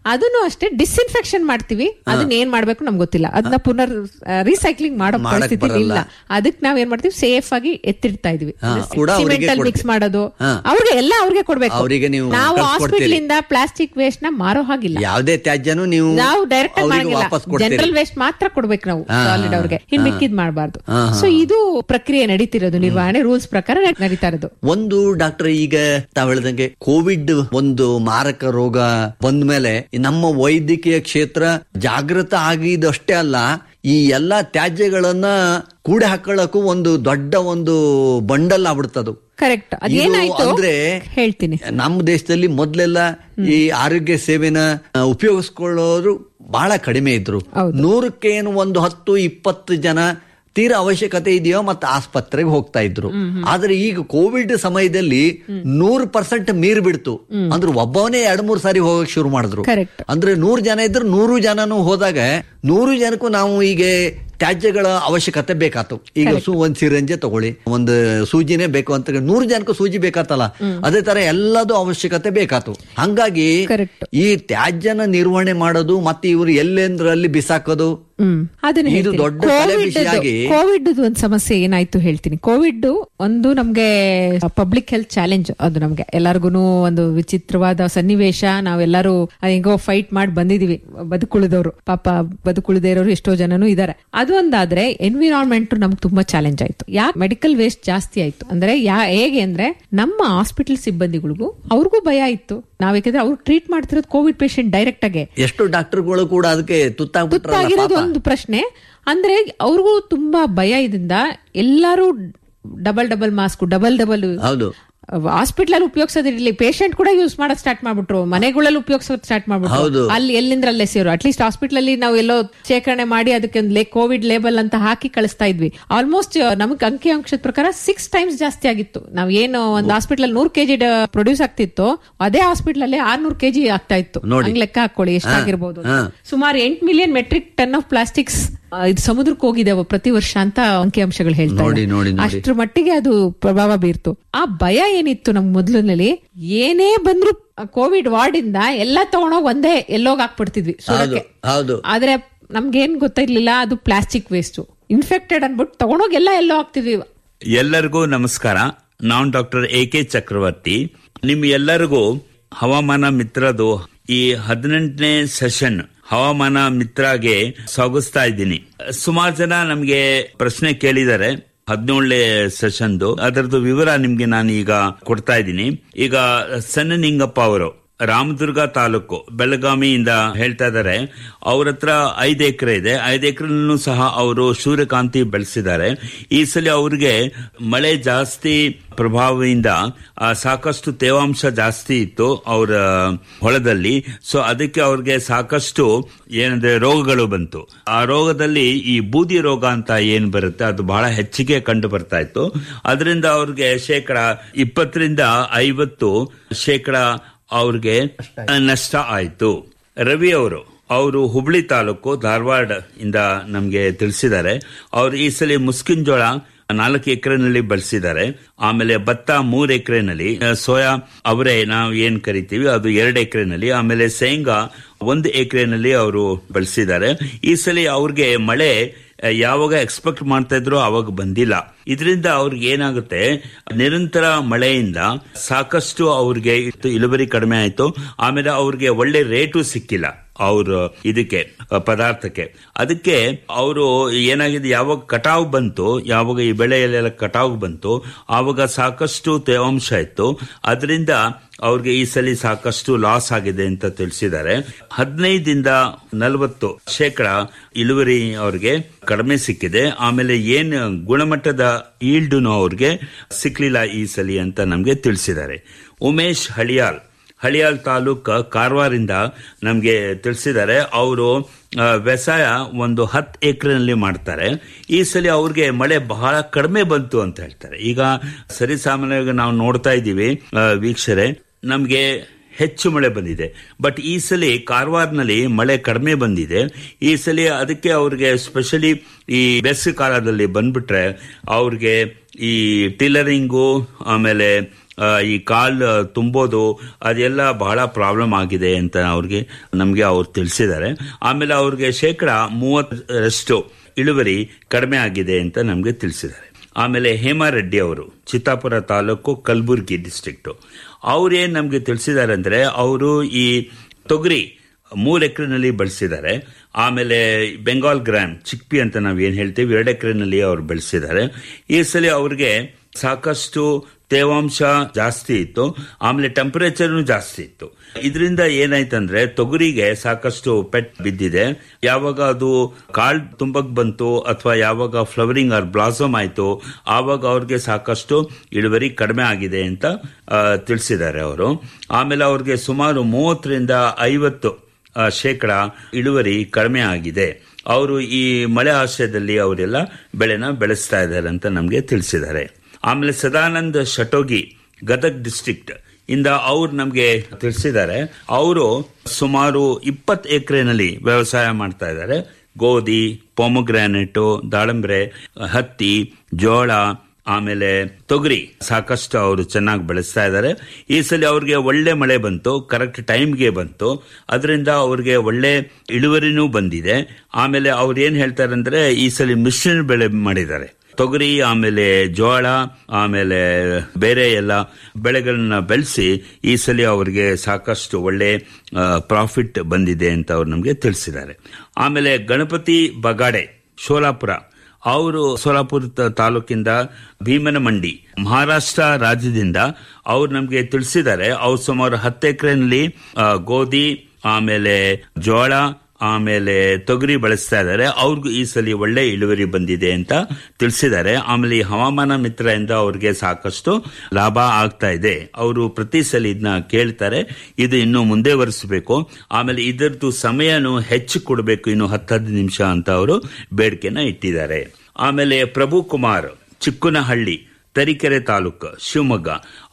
ಅದನ್ನು ಅಷ್ಟೇ ಡಿಸ್ಇನ್ಫೆಕ್ಷನ್ ಮಾಡ್ತೀವಿ ಅದನ್ನ ಏನ್ ಮಾಡ್ಬೇಕು ನಮ್ಗೆ ಗೊತ್ತಿಲ್ಲ ಅದನ್ನ ಪುನರ್ ರೀಸೈಕ್ಲಿಂಗ್ ಮಾಡೋ ಮಾಡಕ್ ಪರಿಸ್ಥಿತಿ ಬರಲ್ಲ. ಇಲ್ಲ ಅದಕ್ಕೆ ನಾವ್ ಏನ್ ಮಾಡ್ತೀವಿ ಸೇಫ್ ಆಗಿ ಎತ್ತಿಡ್ತಾ ಇದೀವಿ ಹಾ, ಕೂಡ ಅವ್ರಿಗೆ ಸಿಮೆಂಟ್ ಅಲ್ಲಿ ಮಿಕ್ಸ್ ಕೊಡ್ತೀವಿ. ಮಾಡೋದು ಹಾ. ಅವ್ರಿಗೆ ಎಲ್ಲ ಅವ್ರಿಗೆ ಕೊಡ್ಬೇಕು ಅವ್ರಿಗೆ ನೀವು ನಾವು ಕಳ್ಸ್ಕೊಡ್ತೀರಿ. ಹಾಸ್ಪಿಟಲ್ ಇಂದ ಪ್ಲಾಸ್ಟಿಕ್ ವೇಸ್ಟ್ ನ ಮಾರೋ ಹಾಗಿಲ್ಲ ಯಾವುದೇ ತ್ಯಾಜ್ಯನೂ ನೀವು ನಾವು ಡೈರೆಕ್ಟ್ ಅವ್ರಿಗೆ ಮಾಡಂಗಿಲ್ಲ ವಾಪಸ್ ಕೊಡ್ತೀರಿ ಜನರಲ್ ವೇಸ್ಟ್ ಮಾತ್ರ ಕೊಡ್ಬೇಕು ನಾವು ಹಾ, ಸಾಲಿಡ್ ಹಾ, ಅವ್ರಿಗೆ ಇನ್ ಹಾ. ಮಿಕ್ಕಿದ್ ಮಾಡಬಾರ್ದು ಹಾ, ಹಾ. ಸೊ ಇದು ಪ್ರಕ್ರಿಯೆ ನಡೀತಿರೋದು ನಿರ್ವಹಣೆ ರೂಲ್ಸ್ ಪ್ರಕಾರ ನಡೀತಾ ಇರೋದು ಒಂದು ಡಾಕ್ಟರ್ ಈಗ ತಾವ್ ಹೇಳ್ದಂಗೆ ಕೋವಿಡ್ ಒಂದು ಮಾರಕ ರೋಗ ಬಂದ್ಮೇಲೆ ನಮ್ಮ ವೈದ್ಯಕೀಯ ಕ್ಷೇತ್ರ ಜಾಗೃತ ಆಗಿದಷ್ಟೇ ಅಲ್ಲ ಈ ಎಲ್ಲಾ ತ್ಯಾಜ್ಯಗಳನ್ನ ಕೂಡೆ ಹಾಕೊಳ್ಳಕ್ಕೂ ಒಂದು ದೊಡ್ಡ ಒಂದು ಬಂಡಲ್ ಆಗ್ಬಿಡ್ತದು ಕರೆಕ್ಟ್ ಇದು ಅದೇನಾಯ್ತು ಅಂದ್ರೆ ಹೇಳ್ತೀನಿ ನಮ್ಮ ದೇಶದಲ್ಲಿ ಮೊದ್ಲೆಲ್ಲ ಈ ಆರೋಗ್ಯ ಸೇವೆನ ಆ, ಉಪಯೋಗಿಸ್ಕೊಳ್ಳೋರು ಬಹಳ ಕಡಿಮೆ ಇದ್ರು ಹೌದು. ನೂರಕ್ಕೆ ಏನು ಒಂದು ಹತ್ತು ಇಪ್ಪತ್ತು ಜನ ತೀರಾ ಅವಶ್ಯಕತೆ ಇದೆಯೋ ಮತ್ತೆ ಆಸ್ಪತ್ರೆಗೆ ಹೋಗ್ತಾ ಇದ್ರು ಆದ್ರೆ ಈಗ ಕೋವಿಡ್ ಸಮಯದಲ್ಲಿ ನೂರು ಪರ್ಸೆಂಟ್ ಮೀರ್ ಬಿಡ್ತು ಅಂದ್ರೆ ಒಬ್ಬವನೇ ಎರಡ್ ಮೂರ್ ಸಾರಿ ಹೋಗಕ್ ಶುರು ಮಾಡಿದ್ರು Correct. ಅಂದ್ರೆ ನೂರು ಜನ ಇದ್ರೆ ನೂರು ಜನನು ಹೋದಾಗ ನೂರು ಜನಕ್ಕೂ ನಾವು ಈಗ ತ್ಯಾಜ್ಯಗಳ ಅವಶ್ಯಕತೆ ಬೇಕಾತು ಈಗ ಸು ಒಂದ್ ಸಿರಂಜೆ ತಗೊಳ್ಳಿ ಒಂದು ಸೂಜಿನೇ ಬೇಕು ಅಂತ ನೂರು ಜನಕ್ಕೂ ಸೂಜಿ ಬೇಕಾತಲ್ಲ ಅದೇ ತರ ಎಲ್ಲದೂ ಅವಶ್ಯಕತೆ ಬೇಕಾತು ಹಂಗಾಗಿ Correct. ಈ ತ್ಯಾಜ್ಯನ ನಿರ್ವಹಣೆ ಮಾಡೋದು ಮತ್ತೆ ಇವರು ಎಲ್ಲೆಂದ್ರಲ್ಲಿ ಬಿಸಾಕೋದು ಹ್ಮ್ ಅದನ್ನ ಇದು ಹೇಳ್ತೀನಿ. ದೊಡ್ಡ ತಲೆ ಕೋವಿಡ್ ಬಿಸಿಯಾಗಿ- ಕೋವಿಡ್ ಒಂದು ಸಮಸ್ಯೆ ಏನಾಯ್ತು ಹೇಳ್ತೀನಿ ಕೋವಿಡ್ ಒಂದು ನಮ್ಗೆ ಪಬ್ಲಿಕ್ ಹೆಲ್ತ್ ಚಾಲೆಂಜ್ ಅದು ನಮ್ಗೆ ಎಲ್ಲಾರ್ಗುನು ಒಂದು ವಿಚಿತ್ರವಾದ ಸನ್ನಿವೇಶ ನಾವೆಲ್ಲರೂ ಹೆಂಗೋ ಫೈಟ್ ಮಾಡಿ ಬಂದಿದೀವಿ ಬದುಕುಳಿದವರು ಪಾಪ ಬದುಕುಳಿದೇ ಇರೋರು ಎಷ್ಟೋ ಜನನು ಇದಾರೆ ಅದು ಒಂದಾದ್ರೆ ಎನ್ವಿರಾನ್ಮೆಂಟ್ ನಮ್ಗೆ ತುಂಬಾ ಚಾಲೆಂಜ್ ಆಯ್ತು ಯಾಕೆ ಮೆಡಿಕಲ್ ವೇಸ್ಟ್ ಜಾಸ್ತಿ ಆಯ್ತು ಅಂದ್ರೆ ಯಾ ಹೇಗೆ ಅಂದ್ರೆ ನಮ್ಮ ಹಾಸ್ಪಿಟಲ್ ಸಿಬ್ಬಂದಿಗಳಿಗೂ ಅವ್ರಿಗೂ ಭಯ ಇತ್ತು ನಾವ್ ಯಾಕಂದ್ರೆ ಅವ್ರು ಟ್ರೀಟ್ ಮಾಡ್ತಿರೋದು ಕೋವಿಡ್ ಪೇಷಂಟ್ ಡೈರೆಕ್ಟ್ ಆಗಿ ಎಷ್ಟು ಡಾಕ್ಟರ್ಗಳು ಕೂಡ ಅದಕ್ಕೆ ತುತ್ತಾಗ್ಬಿಟ್ರಲ್ಲ ತುತ್ತಾಗಿರೋದು ಪಾಪ. ಒಂದು ಪ್ರಶ್ನೆ ಅಂದ್ರೆ ಅವ್ರಿಗೂ ತುಂಬಾ ಭಯ ಇದರಿಂದ ಎಲ್ಲರೂ double double mask double double ಹೌದು ಹಾಸ್ಪಿಟಲ್ ಅಲ್ಲಿ ಉಪಯೋಗಿಸೋದಿರ್ಲಿ ಪೇಷಂಟ್ ಕೂಡ ಯೂಸ್ ಮಾಡಕ್ ಸ್ಟಾರ್ಟ್ ಮಾಡ್ಬಿಟ್ರು ಮನೆಗಳಲ್ಲಿ ಉಪಯೋಗಿಸೋದ್ ಸ್ಟಾರ್ಟ್ ಹೌದು. ಮಾಡ್ಬಿಟ್ರು ಅಲ್ಲಿ ಎಲ್ಲಿಂದ್ರ ಅಲ್ಲೇ ಸೇರು ಅಟ್ಲೀಸ್ಟ್ ಹಾಸ್ಪಿಟಲ್ ಅಲ್ಲಿ ನಾವು ಎಲ್ಲೋ ಶೇಖರಣೆ ಮಾಡಿ ಅದಕ್ಕೆ ಒಂದು ಕೋವಿಡ್ ಲೇಬಲ್ ಅಂತ ಹಾಕಿ ಕಳಿಸ್ತಾ ಇದ್ವಿ ಆಲ್ಮೋಸ್ಟ್ ನಮಗೆ ಅಂಕಿ ಅಂಶದ ಪ್ರಕಾರ ಸಿಕ್ಸ್ ಟೈಮ್ಸ್ ಜಾಸ್ತಿ ಆಗಿತ್ತು ನಾವ್ ಏನು ಒಂದು ಹಾಸ್ಪಿಟಲ್ ನೂರ್ ಕೆಜಿ ಪ್ರೊಡ್ಯೂಸ್ ಆಗ್ತಿತ್ತು ಅದೇ ಹಾಸ್ಪಿಟಲ್ ಅಲ್ಲಿ ಆರ್ನೂರ್ ಕೆಜಿ ಆಗ್ತಾ ಇತ್ತು ನೋಡಿ. ಹಂಗ್ ಲೆಕ್ಕ ಹಾಕೊಳ್ಳಿ ಎಷ್ಟಾಗಿರ್ಬೋದು ಅಂತ. ಹಾ. ಸುಮಾರು ಎಂಟ್ million metric ton of plastics ಇದು ಸಮುದ್ರಕ್ಕೆ ಹೋಗಿದೆ ಅವು ಪ್ರತಿ ವರ್ಷ ಅಂತ ಅಂಕಿಅಂಶಗಳು ಹೇಳ್ತಾ ನೋಡಿ, ಇದೆ. ನೋಡಿ, ನೋಡಿ. ಅಷ್ಟ್ರ ಮಟ್ಟಿಗೆ ಅದು ಪ್ರಭಾವ ಬೀರ್ತು ಆ ಭಯ ಏನಿತ್ತು ನಮ್ ಮೊದಲಿನಲ್ಲಿ ಏನೇ ಬಂದ್ರು ಕೋವಿಡ್ ವಾರ್ಡ್ ಇಂದ ಎಲ್ಲ ತಗೊಂಡೋಗ್ ಒಂದೇ ಎಲ್ಲೋಗ್ ಹಾಕ್ಬಿಡ್ತಿದ್ವಿ ಹೌದು ಸುಡಕ್ಕೆ. ಹೌದು ಆದ್ರೆ ನಮ್ಗೇನ್ ಗೊತ್ತಿರ್ಲಿಲ್ಲ ಅದು ಪ್ಲಾಸ್ಟಿಕ್ ವೇಸ್ಟ್ ಇನ್ಫೆಕ್ಟೆಡ್ ಅನ್ಬಿಟ್ಟು ತಗೊಂಡೋಗಿ ಎಲ್ಲ ಎಲ್ಲೋ ಹಾಕ್ತಿದ್ವಿ ಎಲ್ಲರಿಗೂ ನಮಸ್ಕಾರ ನಾನು ಡಾಕ್ಟರ್ ಎ ಕೆ ಚಕ್ರವರ್ತಿ ನಿಮ್ ಎಲ್ಲರಿಗೂ ಹವಾಮಾನ ಮಿತ್ರದು ಈ ಹದಿನೆಂಟನೇ ಸೆಷನ್ ಹವಾಮಾನ ಮಿತ್ರಗೆ ಸ್ವಾಗತಿಸ್ತಾ ಇದ್ದೀನಿ ಸುಮಾರು ಜನ ನಮ್ಗೆ ಪ್ರಶ್ನೆ ಕೇಳಿದ್ದಾರೆ ಹದಿನೇಳನೇ ಸೆಷನ್ದು ಅದರದ್ದು ವಿವರ ನಿಮ್ಗೆ ನಾನು ಈಗ ಕೊಡ್ತಾ ಇದ್ದೀನಿ ಈಗ ಸಣ್ಣ ನಿಂಗಪ್ಪ ಅವರು ರಾಮದುರ್ಗ ತಾಲೂಕು ಬೆಳಗಾವಿಯಿಂದ ಹೇಳ್ತಾ ಇದ್ದಾರೆ ಅವ್ರ ಹತ್ರ ಐದು ಎಕರೆ ಇದೆ ಐದು ಎಕರೆನೂ ಸಹ ಅವರು ಸೂರ್ಯಕಾಂತಿ ಬೆಳೆಸಿದ್ದಾರೆ ಈ ಸಲ ಅವ್ರಿಗೆ ಮಳೆ ಜಾಸ್ತಿ ಪ್ರಭಾವದಿಂದ ಆ, ಸಾಕಷ್ಟು ತೇವಾಂಶ ಜಾಸ್ತಿ ಇತ್ತು ಅವರ ಹೊಲದಲ್ಲಿ ಸೊ ಅದಕ್ಕೆ ಅವ್ರಿಗೆ ಸಾಕಷ್ಟು ಏನಂದ್ರೆ ರೋಗಗಳು ಬಂತು ಆ ರೋಗದಲ್ಲಿ ಈ ಬೂದಿ ರೋಗ ಅಂತ ಏನ್ ಬರುತ್ತೆ ಅದು ಬಹಳ ಹೆಚ್ಚಿಗೆ ಕಂಡು ಬರ್ತಾ ಇತ್ತು ಅದರಿಂದ ಅವ್ರಿಗೆ ಶೇಕಡ ಇಪ್ಪತ್ತರಿಂದ ಐವತ್ತು ಶೇಕಡ ಅವ್ರಿಗೆ ನಷ್ಟ ಆಯ್ತು ರವಿ ಅವರು ಅವರು ಹುಬ್ಳಿ ತಾಲೂಕು ಧಾರವಾಡ ಇಂದ ನಮ್ಗೆ ತಿಳಿಸಿದ್ದಾರೆ ಅವರು ಈ ಸಲ ಮುಸ್ಕಿನ್ ಜೋಳ ನಾಲ್ಕು ಎಕರೆನಲ್ಲಿ ಬಳಸಿದ್ದಾರೆ ಆಮೇಲೆ ಭತ್ತ ಮೂರ್ ಎಕರೆನಲ್ಲಿ ಸೋಯಾ ಅವರೇ ನಾವು ಏನ್ ಕರಿತೀವಿ ಅದು ಎರಡು ಎಕರೆನಲ್ಲಿ ಆಮೇಲೆ ಶೇಂಗಾ ಒಂದು ಎಕರೆನಲ್ಲಿ ಅವರು ಬಳಸಿದ್ದಾರೆ ಈ ಸಲ ಅವ್ರಿಗೆ ಮಳೆ ಆ, ಯಾವಾಗ ಎಕ್ಸ್ಪೆಕ್ಟ್ ಮಾಡ್ತಾ ಇದ್ರು ಅವಾಗ ಬಂದಿಲ್ಲ ಇದರಿಂದ ಅವ್ರಿಗೆ ಏನಾಗುತ್ತೆ ನಿರಂತರ ಮಳೆಯಿಂದ ಸಾಕಷ್ಟು ಅವ್ರಿಗೆ ಇತ್ತು ಇಳುವರಿ ಕಡಿಮೆ ಆಯ್ತು ಆಮೇಲೆ ಅವ್ರಿಗೆ ಒಳ್ಳೆ ರೇಟು ಸಿಕ್ಕಿಲ್ಲ ಅವ್ರ ಇದಕ್ಕೆ ಆ, ಪದಾರ್ಥಕ್ಕೆ ಅದಕ್ಕೆ ಅವರು ಏನಾಗಿದೆ ಯಾವಾಗ ಕಟಾವು ಬಂತು ಯಾವಾಗ ಈ ಬೆಳೆಯಲ್ಲೆಲ್ಲ ಕಟಾವು ಬಂತು ಆವಾಗ ಸಾಕಷ್ಟು ತೇವಾಂಶ ಇತ್ತು ಅದರಿಂದ ಅವ್ರಿಗೆ ಈ ಸಲ ಸಾಕಷ್ಟು ಲಾಸ್ ಆಗಿದೆ ಅಂತ ತಿಳಿಸಿದ್ದಾರೆ ಹದಿನೈದಿಂದ ನಲವತ್ತು ಶೇಕಡ ಇಳುವರಿ ಅವ್ರಿಗೆ ಕಡಿಮೆ ಸಿಕ್ಕಿದೆ ಆಮೇಲೆ ಏನ್ ಗುಣಮಟ್ಟದ ಈಲ್ಡುನು ಅವ್ರಿಗೆ ಸಿಕ್ಲಿಲ್ಲ ಈ ಸಲಿ ಅಂತ ನಮ್ಗೆ ತಿಳಿಸಿದ್ದಾರೆ ಉಮೇಶ್ ಹಳಿಯಾಲ್ ಹಳಿಯಾಲ್ ತಾಲೂಕ್ ಕಾರವಾರಿಂದ ನಮ್ಗೆ ತಿಳಿಸಿದ್ದಾರೆ ಅವರು ವ್ಯವಸಾಯ ಒಂದು ಹತ್ತು ಎಕರೆನಲ್ಲಿ ಮಾಡ್ತಾರೆ ಈ ಸಲ ಅವ್ರಿಗೆ ಮಳೆ ಬಹಳ ಕಡಿಮೆ ಬಂತು ಅಂತ ಹೇಳ್ತಾರೆ ಈಗ ಸರಿ ಸಾಮಾನ್ಯವಾಗಿ ನಾವು ನೋಡ್ತಾ ಇದ್ದೀವಿ ಆ, ವೀಕ್ಷರೆ ನಮ್ಗೆ ಹೆಚ್ಚು ಮಳೆ ಬಂದಿದೆ ಬಟ್ ಈ ಸಲ ಕಾರವಾರನಲ್ಲಿ ಮಳೆ ಕಡಿಮೆ ಬಂದಿದೆ ಈ ಸಲ ಅದಕ್ಕೆ ಅವ್ರಿಗೆ ಸ್ಪೆಷಲಿ ಈ ಬೇಸಿಗೆ ಕಾಲದಲ್ಲಿ ಬಂದ್ಬಿಟ್ರೆ ಅವ್ರಿಗೆ ಈ ಟಿಲ್ಲರಿಂಗು ಆಮೇಲೆ ಆ, ಈ ಕಾಲ್ ತುಂಬೋದು ಅದೆಲ್ಲ ಬಹಳ ಪ್ರಾಬ್ಲಮ್ ಆಗಿದೆ ಅಂತ ಅವ್ರಿಗೆ ನಮಗೆ ಅವ್ರು ತಿಳಿಸಿದ್ದಾರೆ ಆಮೇಲೆ ಅವ್ರಿಗೆ ಶೇಕಡ ಮೂವತ್ತರಷ್ಟು ಇಳುವರಿ ಕಡಿಮೆ ಆಗಿದೆ ಅಂತ ನಮಗೆ ತಿಳಿಸಿದ್ದಾರೆ ಆಮೇಲೆ ಹೇಮಾರೆಡ್ಡಿ ಅವರು ಚಿತ್ತಾಪುರ ತಾಲೂಕು ಕಲಬುರಗಿ ಡಿಸ್ಟ್ರಿಕ್ಟ್ ಅವ್ರೇನ್ ನಮಗೆ ತಿಳಿಸಿದ್ದಾರೆ ಅಂದ್ರೆ ಅವರು ಈ ತೊಗರಿ ಮೂರು ಎಕರೆನಲ್ಲಿ ಬಳಸಿದ್ದಾರೆ ಆಮೇಲೆ ಬೆಂಗಾಲ್ ಗ್ರಾಮ್ ಚಿಕ್ಪಿ ಅಂತ ನಾವು ಏನ್ ಹೇಳ್ತೀವಿ ಎರಡು ಎಕರೆನಲ್ಲಿ ಅವ್ರು ಬೆಳೆಸಿದ್ದಾರೆ ಈ ಸಲ ಅವ್ರಿಗೆ ಸಾಕಷ್ಟು ತೇವಾಂಶ ಜಾಸ್ತಿ ಇತ್ತು ಆಮೇಲೆ ಟೆಂಪರೇಚರ್ನು ಜಾಸ್ತಿ ಇತ್ತು ಇದರಿಂದ ಏನಾಯ್ತಂದ್ರೆ ತೊಗರಿಗೆ ಸಾಕಷ್ಟು ಪೆಟ್ ಬಿದ್ದಿದೆ ಯಾವಾಗ ಅದು ಕಾಳ್ ತುಂಬಕ್ ಬಂತು ಅಥವಾ ಯಾವಾಗ ಫ್ಲವರಿಂಗ್ ಆರ್ ಬ್ಲಾಸಮ್ ಆಯ್ತು ಆವಾಗ ಅವ್ರಿಗೆ ಸಾಕಷ್ಟು ಇಳುವರಿ ಕಡಿಮೆ ಆಗಿದೆ ಅಂತ ಆ, ತಿಳಿಸಿದ್ದಾರೆ ಅವರು ಆಮೇಲೆ ಅವ್ರಿಗೆ ಸುಮಾರು ಮೂವತ್ತರಿಂದ ಐವತ್ತು ಆ, ಶೇಕಡ ಇಳುವರಿ ಕಡಿಮೆ ಆಗಿದೆ ಅವರು ಈ ಮಳೆ ಆಶ್ರಯದಲ್ಲಿ ಅವರೆಲ್ಲ ಬೆಳೆನ ಬೆಳೆಸ್ತಾ ಇದ್ದಾರೆ ಅಂತ ನಮಗೆ ತಿಳಿಸಿದ್ದಾರೆ ಆಮೇಲೆ ಸದಾನಂದ್ ಶಟೋಗಿ ಗದಗ್ ಡಿಸ್ಟ್ರಿಕ್ಟ್ ಇಂದ ಅವ್ರು ನಮಗೆ ತಿಳಿಸಿದ್ದಾರೆ ಅವರು ಸುಮಾರು ಇಪ್ಪತ್ತು ಎಕರೆನಲ್ಲಿ ವ್ಯವಸಾಯ ಮಾಡ್ತಾ ಇದ್ದಾರೆ ಗೋಧಿ ಪೊಮಗ್ರಾನೆಟು ದಾಳಂಬ್ರೆ ಹತ್ತಿ ಜೋಳ ಆಮೇಲೆ ತೊಗರಿ ಸಾಕಷ್ಟು ಅವರು ಚೆನ್ನಾಗಿ ಬೆಳೆಸ್ತಾ ಇದ್ದಾರೆ ಈ ಸಲ ಅವ್ರಿಗೆ ಒಳ್ಳೆ ಮಳೆ ಬಂತು ಕರೆಕ್ಟ್ ಟೈಮ್ಗೆ ಬಂತು ಅದರಿಂದ ಅವ್ರಿಗೆ ಒಳ್ಳೆ ಇಳುವರಿನೂ ಬಂದಿದೆ ಆಮೇಲೆ ಅವ್ರು ಏನ್ ಹೇಳ್ತಾರೆ ಅಂದ್ರೆ ಈ ಸಲ ಮಿಶ್ರಣ ಬೆಳೆ ಮಾಡಿದ್ದಾರೆ ತೊಗರಿ ಆಮೇಲೆ ಜೋಳ ಆಮೇಲೆ ಬೇರೆ ಎಲ್ಲ ಬೆಳೆಗಳನ್ನ ಬೆಳೆಸಿ ಈ ಸಲ ಅವರಿಗೆ ಸಾಕಷ್ಟು ಒಳ್ಳೆ ಪ್ರಾಫಿಟ್ ಬಂದಿದೆ ಅಂತ ಅವ್ರು ನಮಗೆ ತಿಳಿಸಿದ್ದಾರೆ ಆಮೇಲೆ ಗಣಪತಿ ಬಗಾಡೆ ಶೋಲಾಪುರ ಅವರು ಸೋಲಾಪುರ ತ- ತಾಲೂಕಿಂದ ಭೀಮನಮಂಡಿ ಮಹಾರಾಷ್ಟ್ರ ರಾಜ್ಯದಿಂದ ಅವ್ರು ನಮಗೆ ತಿಳಿಸಿದ್ದಾರೆ ಅವ್ರು ಸುಮಾರು ಹತ್ತು ಎಕರೆನಲ್ಲಿ ಗೋಧಿ ಆಮೇಲೆ ಜೋಳ ಆಮೇಲೆ ತೊಗರಿ ಬಳಸ್ತಾ ಇದ್ದಾರೆ ಅವ್ರಿಗೂ ಈ ಸಲ ಒಳ್ಳೆ ಇಳುವರಿ ಬಂದಿದೆ ಅಂತ ತಿಳಿಸಿದ್ದಾರೆ ಆಮೇಲೆ ಈ ಹವಾಮಾನ ಮಿತ್ರದಿಂದ ಅವ್ರಿಗೆ ಸಾಕಷ್ಟು ಲಾಭ ಆಗ್ತಾ ಇದೆ ಅವರು ಪ್ರತಿ ಸಲ ಇದನ್ನ ಕೇಳ್ತಾರೆ ಇದು ಇನ್ನು ಮುಂದೆ ವರಿಸಬೇಕು ಆಮೇಲೆ ಇದರದ್ದು ಸಮಯನು ಹೆಚ್ಚು ಕೊಡಬೇಕು ಇನ್ನು ಹತ್ತು ಹದಿನೈದು ನಿಮಿಷ ಅಂತ ಅವರು ಬೇಡಿಕೆನ ಇಟ್ಟಿದ್ದಾರೆ ಆಮೇಲೆ ಪ್ರಭು ಕುಮಾರ್ ಚಿಕ್ಕನಹಳ್ಳಿ ತರೀಕೆರೆ ತಾಲೂಕು ಶಿವಮೊಗ್ಗ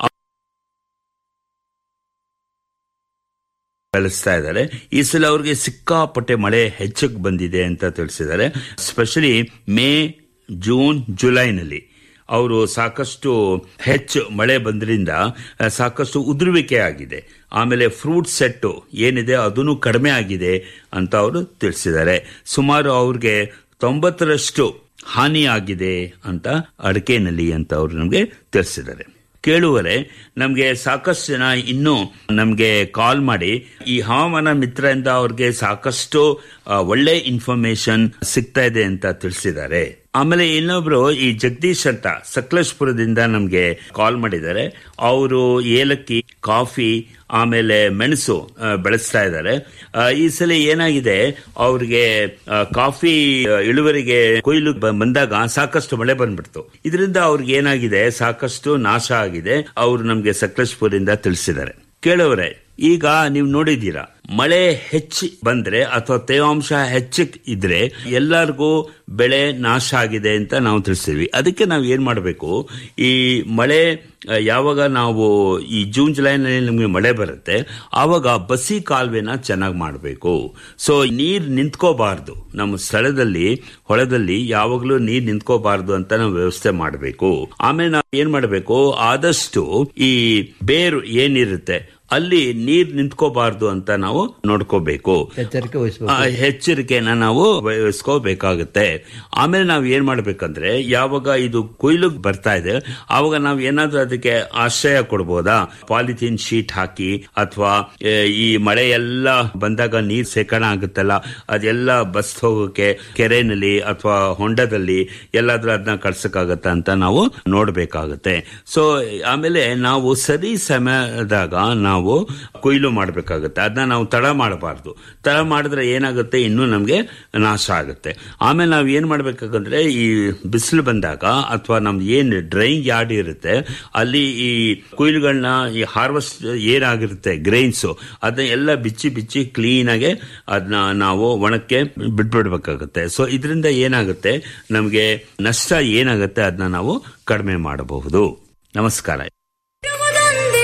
ಬೆಳೆಸ್ತಾ ಇದ್ದಾರೆ ಈ ಸಲ ಅವ್ರಿಗೆ ಸಿಕ್ಕಾಪಟ್ಟೆ ಮಳೆ ಹೆಚ್ಚಕ್ಕೆ ಬಂದಿದೆ ಅಂತ ತಿಳಿಸಿದ್ದಾರೆ ಸ್ಪೆಷಲಿ ಮೇ ಜೂನ್ ಜುಲೈನಲ್ಲಿ ಅವರು ಸಾಕಷ್ಟು ಹೆಚ್ಚು ಮಳೆ ಬಂದ್ರಿಂದ ಆ, ಸಾಕಷ್ಟು ಉದುರುವಿಕೆ ಆಗಿದೆ ಆಮೇಲೆ ಫ್ರೂಟ್ ಸೆಟ್ಟು ಏನಿದೆ ಅದನ್ನು ಕಡಿಮೆ ಆಗಿದೆ ಅಂತ ಅವರು ತಿಳಿಸಿದ್ದಾರೆ ಸುಮಾರು ಅವ್ರಿಗೆ ತೊಂಬತ್ತರಷ್ಟು ಹಾನಿ ಆಗಿದೆ ಅಂತ ಅಡಿಕೆನಲ್ಲಿ ಅಂತ ಅವರು ನಮಗೆ ತಿಳಿಸಿದ್ದಾರೆ ಕೇಳುವರೆ ನಮಗೆ ಸಾಕಷ್ಟು ಜನ ಇನ್ನೂ ನಮಗೆ ಕಾಲ್ ಮಾಡಿ ಈ ಹವಾಮಾನ ಮಿತ್ರದಿಂದ ಅವ್ರಿಗೆ ಸಾಕಷ್ಟು ಆ, ಒಳ್ಳೆ ಇನ್ಫಾರ್ಮೇಶನ್ ಸಿಗ್ತಾ ಇದೆ ಅಂತ ತಿಳಿಸಿದ್ದಾರೆ ಆಮೇಲೆ ಇನ್ನೊಬ್ರು ಈ ಜಗದೀಶ್ ಅಂತ ಸಕಲೇಶ್ಪುರದಿಂದ ನಮ್ಗೆ ಕಾಲ್ ಮಾಡಿದ್ದಾರೆ ಅವರು ಏಲಕ್ಕಿ ಕಾಫಿ ಆಮೇಲೆ ಮೆಣಸು ಆ, ಬೆಳೆಸ್ತಾ ಇದ್ದಾರೆ ಆ, ಈ ಸಲ ಏನಾಗಿದೆ ಅವ್ರಿಗೆ ಆ, ಕಾಫಿ ಆ, ಇಳುವರಿಗೆ ಕೊಯ್ಲು ಬ- ಬಂದಾಗ ಸಾಕಷ್ಟು ಮಳೆ ಬಂದ್ಬಿಡ್ತು ಇದರಿಂದ ಅವ್ರಿಗೆ ಏನಾಗಿದೆ ಸಾಕಷ್ಟು ನಾಶ ಆಗಿದೆ ಅವರು ನಮ್ಗೆ ಸಕಲೇಶ್ಪುರದಿಂದ ತಿಳಿಸಿದ್ದಾರೆ ಕೇಳೋರೆ ಈಗ ನೀವು ನೋಡಿದ್ದೀರಾ ಮಳೆ ಹೆಚ್ಚು ಬಂದ್ರೆ ಅಥವಾ ತೇವಾಂಶ ಹೆಚ್ಚು ಇದ್ರೆ ಎಲ್ಲರಿಗೂ ಬೆಳೆ ನಾಶ ಆಗಿದೆ ಅಂತ ನಾವು ತಿಳಿಸ್ತೀವಿ ಅದಕ್ಕೆ ನಾವು ಏನ್ ಮಾಡಬೇಕು ಈ ಮಳೆ ಆ, ಯಾವಾಗ ನಾವು ಈ ಜೂನ್ ಜುಲೈನಲ್ಲಿ ನಮಗೆ ಮಳೆ ಬರುತ್ತೆ ಆವಾಗ ಬಸಿ ಕಾಲುವೆನ ಚೆನ್ನಾಗಿ ಮಾಡಬೇಕು ಸೊ ನೀರ್ ನಿಂತ್ಕೋಬಾರ್ದು ನಮ್ಮ ಸ್ಥಳದಲ್ಲಿ ಹೊಳದಲ್ಲಿ ಯಾವಾಗಲೂ ನೀರ್ ನಿಂತ್ಕೋಬಾರ್ದು ಅಂತ ನಾವು ವ್ಯವಸ್ಥೆ ಮಾಡಬೇಕು ಆಮೇಲೆ ನಾವು ಏನ್ ಮಾಡಬೇಕು ಆದಷ್ಟು ಈ ಬೇರು ಏನಿರುತ್ತೆ ಅಲ್ಲಿ ನೀರ್ ನಿಂತ್ಕೋಬಾರ್ದು ಅಂತ ನಾವು ನೋಡ್ಕೋಬೇಕು ಎಚ್ಚರಿಕೆ ವಹಿಸಬೇಕು ಆ, ಎಚ್ಚರಿಕೆನ ನಾವು ವಹಿಸ್ಕೋಬೇಕಾಗುತ್ತೆ ಆಮೇಲೆ ನಾವು ಏನ್ ಮಾಡ್ಬೇಕಂದ್ರೆ ಯಾವಾಗ ಇದು ಕೊಯ್ಲು ಬರ್ತಾ ಇದೆ ಆವಾಗ ನಾವು ಏನಾದ್ರೂ ಅದಕ್ಕೆ ಆಶ್ರಯ ಕೊಡ್ಬೋದಾ ಪಾಲಿಥೀನ್ ಶೀಟ್ ಹಾಕಿ ಅಥವಾ ಈ ಮಳೆ ಎಲ್ಲ ಬಂದಾಗ ನೀರ್ ಶೇಖರಣೆ ಆಗುತ್ತಲ್ಲ ಅದೆಲ್ಲ ಬಸ್ ಹೋಗೋಕೆ ಕೆರೆನಲ್ಲಿ ಅಥವಾ ಹೊಂಡದಲ್ಲಿ ಎಲ್ಲಾದ್ರೂ ಅದನ್ನ ಕಳ್ಸಕ್ಕಾಗತ್ತ ಅಂತ ನಾವು ನೋಡ್ಬೇಕಾಗತ್ತೆ ಸೊ ಆಮೇಲೆ ನಾವು ಸರಿ ಸಮಯದಾಗ ನಾವು ಕೊಯ್ಲು ಮಾಡಬೇಕಾಗುತ್ತೆ ಅದನ್ನ ನಾವು ತಡ ಮಾಡಬಾರ್ದು ತಡ ಮಾಡಿದ್ರೆ ಏನಾಗುತ್ತೆ ಇನ್ನೂ ನಮಗೆ ನಾಶ ಆಗುತ್ತೆ ಆಮೇಲೆ ನಾವು ಏನ್ ಮಾಡ್ಬೇಕಾಗಂದ್ರೆ ಈ ಬಿಸಿಲು ಬಂದಾಗ ಅಥವಾ ನಮ್ದು ಏನ್ ಡ್ರೈಯಿಂಗ್ ಯಾರ್ಡ್ ಇರುತ್ತೆ ಅಲ್ಲಿ ಈ ಕೊಯ್ಲುಗಳನ್ನ ಈ ಹಾರ್ವೆಸ್ಟ್ ಏನಾಗಿರುತ್ತೆ ಗ್ರೈನ್ಸ್ ಅದನ್ನ ಎಲ್ಲ ಬಿಚ್ಚಿ ಬಿಚ್ಚಿ ಕ್ಲೀನ್ ಆಗಿ ಅದನ್ನ ನಾವು ಒಣಕ್ಕೆ ಬಿಟ್ಬಿಡ್ಬೇಕಾಗುತ್ತೆ ಸೊ ಇದರಿಂದ ಏನಾಗುತ್ತೆ ನಮಗೆ ನಷ್ಟ ಏನಾಗುತ್ತೆ ಅದನ್ನ ನಾವು ಕಡಿಮೆ ಮಾಡಬಹುದು ನಮಸ್ಕಾರ ಇರುವುದೊಂದೇ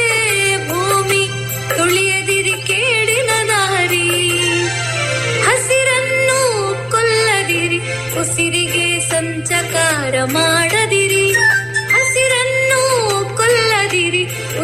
ಭೂಮಿ ತುಳಿಯದಿರಿ ಕೇಡಿನ ದಾರಿ ಹಸಿರನ್ನು ಕೊಲ್ಲದಿರಿ ಉಸಿರಿಗೆ ಸಂಚಕಾರ ಮಾಡದಿರಿ ಹಸಿರನ್ನು ಕೊಲ್ಲದಿರಿ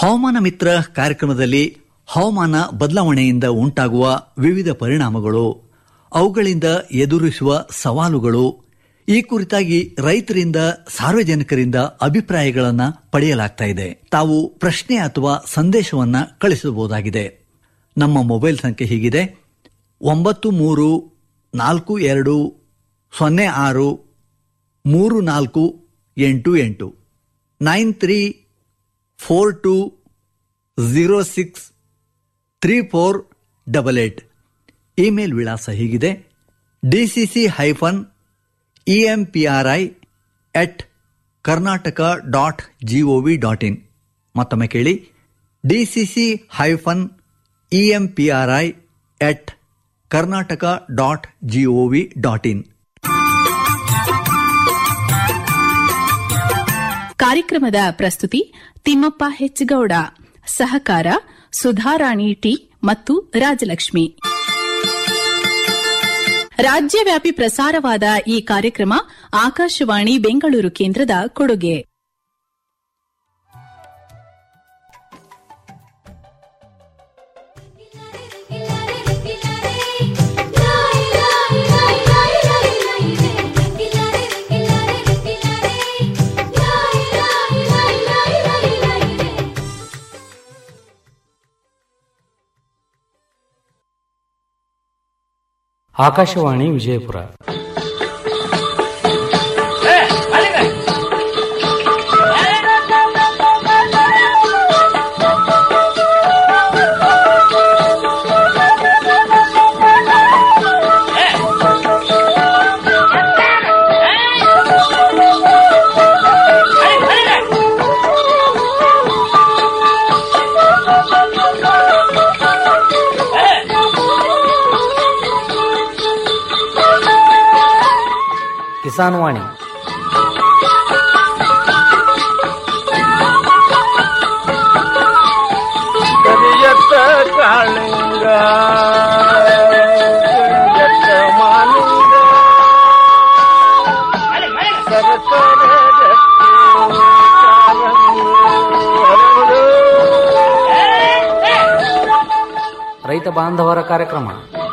ಹವಾಮಾನ ಮಿತ್ರ ಕಾರ್ಯಕ್ರಮದಲ್ಲಿ ಹವಾಮಾನ ಬದಲಾವಣೆಯಿಂದ ಉಂಟಾಗುವ ವಿವಿಧ ಪರಿಣಾಮಗಳು ಅವುಗಳಿಂದ ಎದುರಿಸುವ ಸವಾಲುಗಳು ಈ ಕುರಿತಾಗಿ ರೈತರಿಂದ ಸಾರ್ವಜನಿಕರಿಂದ ಅಭಿಪ್ರಾಯಗಳನ್ನು ಪಡೆಯಲಾಗ್ತಾ ಇದೆ ತಾವು ಪ್ರಶ್ನೆ ಅಥವಾ ಸಂದೇಶವನ್ನ ಕಳಿಸಬಹುದಾಗಿದೆ ನಮ್ಮ ಮೊಬೈಲ್ ಸಂಖ್ಯೆ ಹೀಗಿದೆ ಒಂಬತ್ತು ಮೂರು ನಾಲ್ಕು ಎರಡು ಸೊನ್ನೆ ಆರು ಮೂರು ನಾಲ್ಕು ಎಂಟು ಎಂಟು nine three four two zero six three four double eight email ವಿಳಾಸ ಹೀಗಿದೆ DCC hyphen E M P R I at Karnataka dot GOV dot in ಮತ್ತೊಮ್ಮೆ ಕೇಳಿ DCC hyphen E M P R I at Karnataka dot GOV dot in ಕಾರ್ಯಕ್ರಮದ ಪ್ರಸ್ತುತಿ ತಿಮ್ಮಪ್ಪ ಹೆಚ್ಚಗೌಡ ಸಹಕಾರ ಸುಧಾರಾಣಿ ಟಿ ಮತ್ತು ರಾಜಲಕ್ಷ್ಮಿ ರಾಜ್ಯವ್ಯಾಪಿ ಪ್ರಸಾರವಾದ ಈ ಕಾರ್ಯಕ್ರಮ ಆಕಾಶವಾಣಿ ಬೆಂಗಳೂರು ಕೇಂದ್ರದ ಕೊಡುಗೆ ಆಕಾಶವಾಣಿ ವಿಜಯಪುರ ಕಿಸಾನ್ ವಾಣಿ ಕರಿಯತ್ತ ಕಾಳಿಂಗ ಕರಿಯತ್ತ ಮಾಲಿಂಗ ಸರಸರ ಗಟ್ಟಿ ಕಾಲಂಗಿ ಹರಡು. ರೈತ ಬಾಂಧವರ ಕಾರ್ಯಕ್ರಮ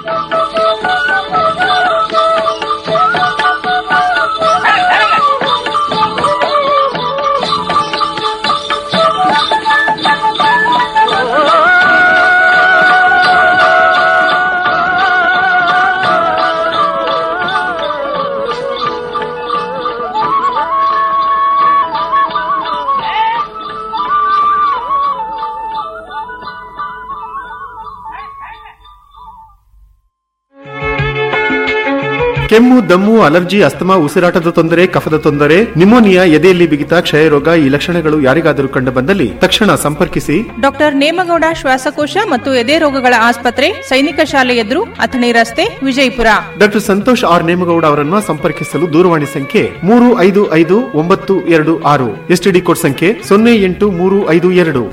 ಕೆಮ್ಮು ದಮ್ಮು ಅಲರ್ಜಿ ಅಸ್ತಮಾ ಉಸಿರಾಟದ ತೊಂದರೆ ಕಫದ ತೊಂದರೆ ನಿಮೋನಿಯಾ ಎದೆಯಲ್ಲಿ ಬಿಗಿತ ಕ್ಷಯರೋಗ ಈ ಲಕ್ಷಣಗಳು ಯಾರಿಗಾದರೂ ಕಂಡು ಬಂದಲ್ಲಿ ತಕ್ಷಣ ಸಂಪರ್ಕಿಸಿ ಡಾಕ್ಟರ್ ನೇಮಗೌಡ ಶ್ವಾಸಕೋಶ ಮತ್ತು ಎದೆ ರೋಗಗಳ ಆಸ್ಪತ್ರೆ ಸೈನಿಕ ಶಾಲೆ ಎದುರು ಅಥಣಿ ರಸ್ತೆ ವಿಜಯಪುರ ಡಾಕ್ಟರ್ ಸಂತೋಷ್ ಆರ್ ನೇಮಗೌಡ ಅವರನ್ನು ಸಂಪರ್ಕಿಸಲು ದೂರವಾಣಿ ಸಂಖ್ಯೆ ಮೂರು ಐದು ಐದು ಒಂಬತ್ತು ಎರಡು ಆರು ಎಸ್ಟಿಡಿ ಕೋಡ್ ಸಂಖ್ಯೆ ಸೊನ್ನೆ ಎಂಟು ಮೂರು ಐದು ಎರಡು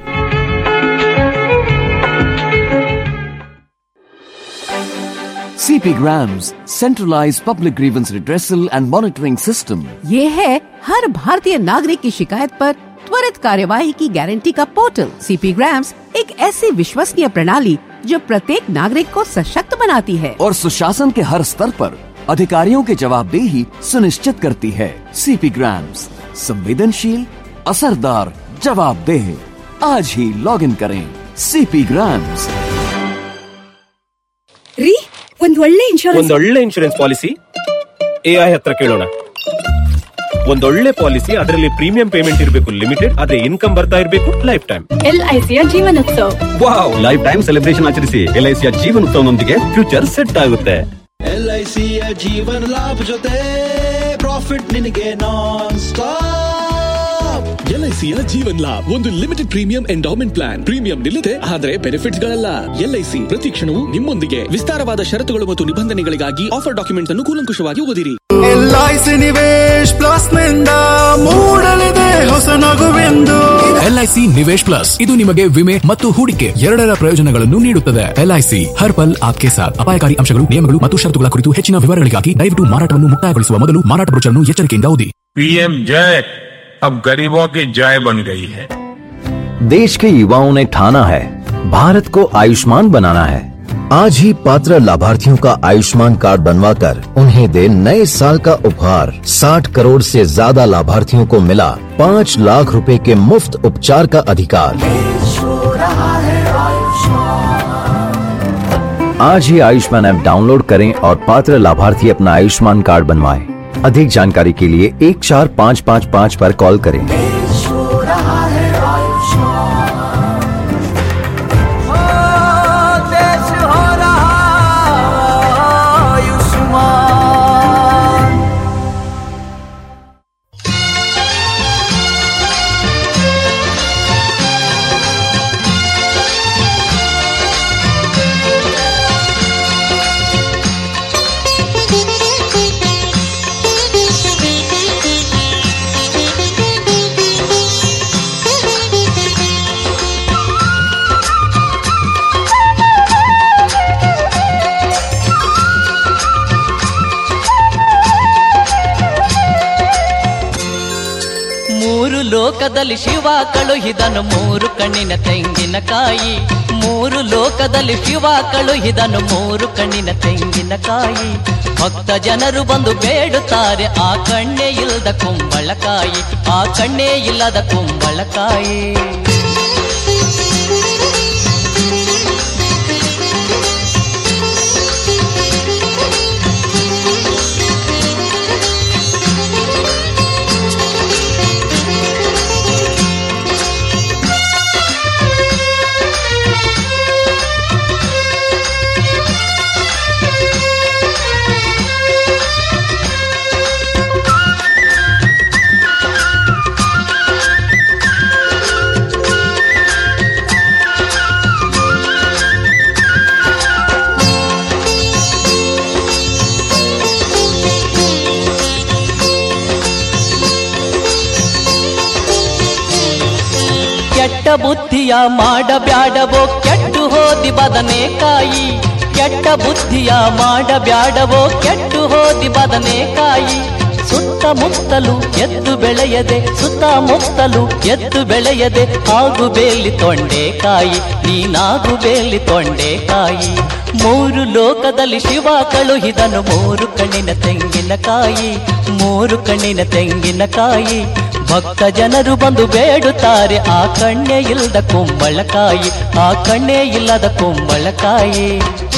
CP Grams, centralized public grievance redressal and monitoring system. ये है हर भारतीय नागरिक की शिकायत पर त्वरित कार्यवाही की गारंटी का पोर्टल सीपी ग्राम्स एक ऐसी विश्वसनीय प्रणाली जो प्रत्येक नागरिक को सशक्त बनाती है और सुशासन के हर स्तर पर अधिकारियों की जवाबदेही सुनिश्चित करती है सीपी ग्राम्स संवेदनशील असरदार जवाबदेह आज ही लॉग इन करें सीपी ग्राम्स ರೀ ಒಂದ್ ಒಳ್ಳೆ ಇನ್ಶೂರೆನ್ಸ್ ಒಂದೊಳ್ಳೆ ಇನ್ಶೂರೆನ್ಸ್ ಪಾಲಿಸಿ ಎಐ ಹತ್ರ ಕೇಳೋಣ ಒಂದೊಳ್ಳೆ ಪಾಲಿಸಿ ಅದರಲ್ಲಿ ಪ್ರೀಮಿಯಂ ಪೇಮೆಂಟ್ ಇರಬೇಕು ಲಿಮಿಟೆಡ್ ಆದ್ರೆ ಇನ್ಕಮ್ ಬರ್ತಾ ಇರಬೇಕು ಲೈಫ್ ಟೈಮ್ ಎಲ್ಐಸಿಯ Jeevanotsav wow lifetime celebration ಆಚರಿಸಿ ಎಲ್ಐಸಿಯ ಜೀವನೋತ್ಸವನೊಂದಿಗೆ ಫ್ಯೂಚರ್ ಸೆಟ್ ಆಗುತ್ತೆ ಎಲ್ಐಸಿಯ ಜೀವನ ಲಾಭ ಜೊತೆ ಪ್ರಾಫಿಟ್ ನಿನಗೆ ನಾನ್ ಸ್ಟಾಪ್ ಎಲ್ಐಸಿಯ ಜೀವನ್ ಲಾಭ್ ಒಂದು limited premium endowment plan premium ನಿಲ್ಲದೆ ಆದರೆ ಬೆನಿಫಿಟ್ಸ್ ಗಳಲ್ಲ ಎಲ್ಐಸಿ ಪ್ರತಿ ಕ್ಷಣವೂ ನಿಮ್ಮೊಂದಿಗೆ ವಿಸ್ತಾರವಾದ ಷರತ್ತುಗಳು ಮತ್ತು ನಿಬಂಧನೆಗಳಿಗಾಗಿ ಆಫರ್ ಡಾಕ್ಯುಮೆಂಟ್ಸ್ ಅನ್ನು ಕೂಲಂಕುಷವಾಗಿ ಓದಿರಿ ಎಲ್ಐಸಿ ನಿವೇಶ್ ಪ್ಲಸ್ ನಿಂದ ಮೂಡಲಿದೆ ಹೊಸ ನಗುವೆಂದು ಎಲ್ಐಸಿ ನಿವೇಶ್ ಪ್ಲಸ್ ಇದು ನಿಮಗೆ ವಿಮೆ ಮತ್ತು ಹೂಡಿಕೆ ಎರಡರ ಪ್ರಯೋಜನಗಳನ್ನು ನೀಡುತ್ತದೆ ಎಲ್ಐಸಿ ಹರ್ ಪಲ್ ಆಪ್ಕೆ ಸಾಥ್ ಅಪಾಯಕಾರಿ ಅಂಶಗಳು ನಿಯಮಗಳು ಮತ್ತು ಷರತ್ತುಗಳ ಕುರಿತು ಹೆಚ್ಚಿನ ವಿವರಗಳಿಗಾಗಿ ದಯವಿಟ್ಟು ಮಾರಾಟವನ್ನು ಮುಕ್ತಾಯಗೊಳಿಸುವ ಮೊದಲು ಮಾರಾಟ ಬ್ರೋಚರ್ನ್ನು ಎಚ್ಚರಿಕೆಯಿಂದ ಓದಿ पीएम जय अब गरीबों की जय बन गई है देश के युवाओं ने ठाना है भारत को आयुष्मान बनाना है आज ही पात्र लाभार्थियों का आयुष्मान कार्ड बनवाकर उन्हें दे नए साल का उपहार 60 करोड़ से ज्यादा लाभार्थियों को मिला 5 लाख रुपए के मुफ्त उपचार का अधिकार आज ही आयुष्मान ऐप डाउनलोड करें और पात्र लाभार्थी अपना आयुष्मान कार्ड बनवाएं। अधिक जानकारी के लिए एक चार पाँच पाँच पाँच पर कॉल करें देश हो रहा आयुष्मान ಮೂರು ಲೋಕದಲ್ಲಿ ಶಿವ ಕಳುಹಿದನು ಮೂರು ಕಣ್ಣಿನ ತೆಂಗಿನಕಾಯಿ ಮೂರು ಲೋಕದಲ್ಲಿ ಶಿವ ಕಳುಹಿದನು ಮೂರು ಕಣ್ಣಿನ ತೆಂಗಿನಕಾಯಿ ಭಕ್ತ ಜನರು ಬಂದು ಬೇಡುತ್ತಾರೆ ಆ ಕಣ್ಣೇ ಇಲ್ಲದ ಕುಂಬಳಕಾಯಿ ಆ ಕಣ್ಣೇ ಇಲ್ಲದ ಕುಂಬಳಕಾಯಿ ಕೆಟ್ಟ ಬುದ್ಧಿಯ ಮಾಡಬ್ಯಾಡವೋ ಕೆಟ್ಟು ಹೋದಿ ಬದನೆಕಾಯಿ ಕೆಟ್ಟ ಬುದ್ಧಿಯ ಮಾಡಬ್ಯಾಡವೋ ಕೆಟ್ಟು ಹೋದಿ ಬದನೆಕಾಯಿ ಸುತ್ತಮುತ್ತಲು ಎದ್ದು ಬೆಳೆಯದೆ ಸುತ್ತಮುತ್ತಲು ಎದ್ದು ಬೆಳೆಯದೆ ಆಗು ಬೇಲಿ ತೊಂಡೆಕಾಯಿ ನೀನಾಗು ಬೇಲಿ ತೊಂಡೆಕಾಯಿ ಮೂರು ಲೋಕದಲ್ಲಿ ಶಿವ ಕಳುಹಿದನು ಮೂರು ಕಣ್ಣಿನ ತೆಂಗಿನಕಾಯಿ ಮೂರು ಕಣ್ಣಿನ ತೆಂಗಿನಕಾಯಿ ಭಕ್ತ ಜನರು ಬಂದು ಬೇಡುತ್ತಾರೆ ಆ ಕಣ್ಣೇ ಇಲ್ಲದ ಕುಂಬಳಕಾಯಿ ಆ ಕಣ್ಣೇ ಇಲ್ಲದ ಕುಂಬಳಕಾಯಿ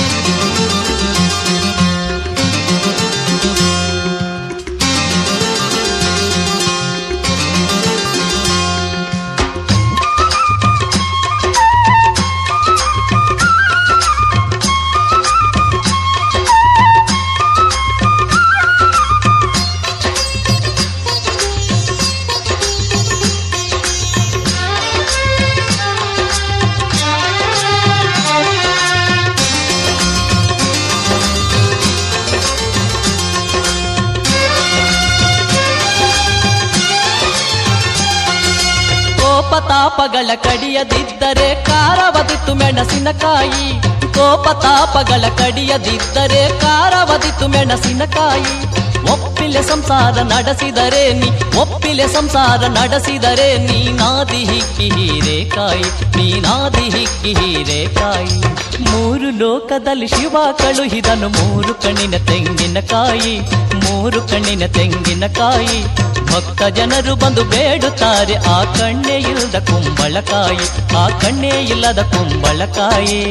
ಕೋಪತಾಪಗಳ ಕಡಿಯದಿದ್ದರೆ ಕಾರವದಿತ್ತು ಮೆಣಸಿನಕಾಯಿ ಕೋಪತಾಪಗಳ ಕಡಿಯದಿದ್ದರೆ ಕಾರವದಿತ್ತು ಮೆಣಸಿನಕಾಯಿ ಒಪ್ಪಿಲೆ ಸಂಸಾರ ನಡೆಸಿದರೆ ನೀ ಒಪ್ಪಿಲೆ ಸಂಸಾರ ನಡೆಸಿದರೆ ನೀನಾದಿ ಹಿಕ್ಕಿ ಹೀರೆಕಾಯಿ ನೀನಾದಿ ಹಿಕ್ಕಿ ಹೀರೆಕಾಯಿ ಮೂರು ಲೋಕದಲ್ಲಿ ಶಿವ ಕಳುಹಿದನು ಮೂರು ಕಣ್ಣಿನ ತೆಂಗಿನಕಾಯಿ ಮೂರು ಕಣ್ಣಿನ ತೆಂಗಿನಕಾಯಿ ಭಕ್ತ ಜನರು ಬಂದು ಬೇಡುತ್ತಾರೆ ಆ ಕಣ್ಣೇ ಇಲ್ಲದ ಕುಂಬಳಕಾಯಿ ಆ ಕಣ್ಣೇ ಇಲ್ಲದ ಕುಂಬಳಕಾಯಿ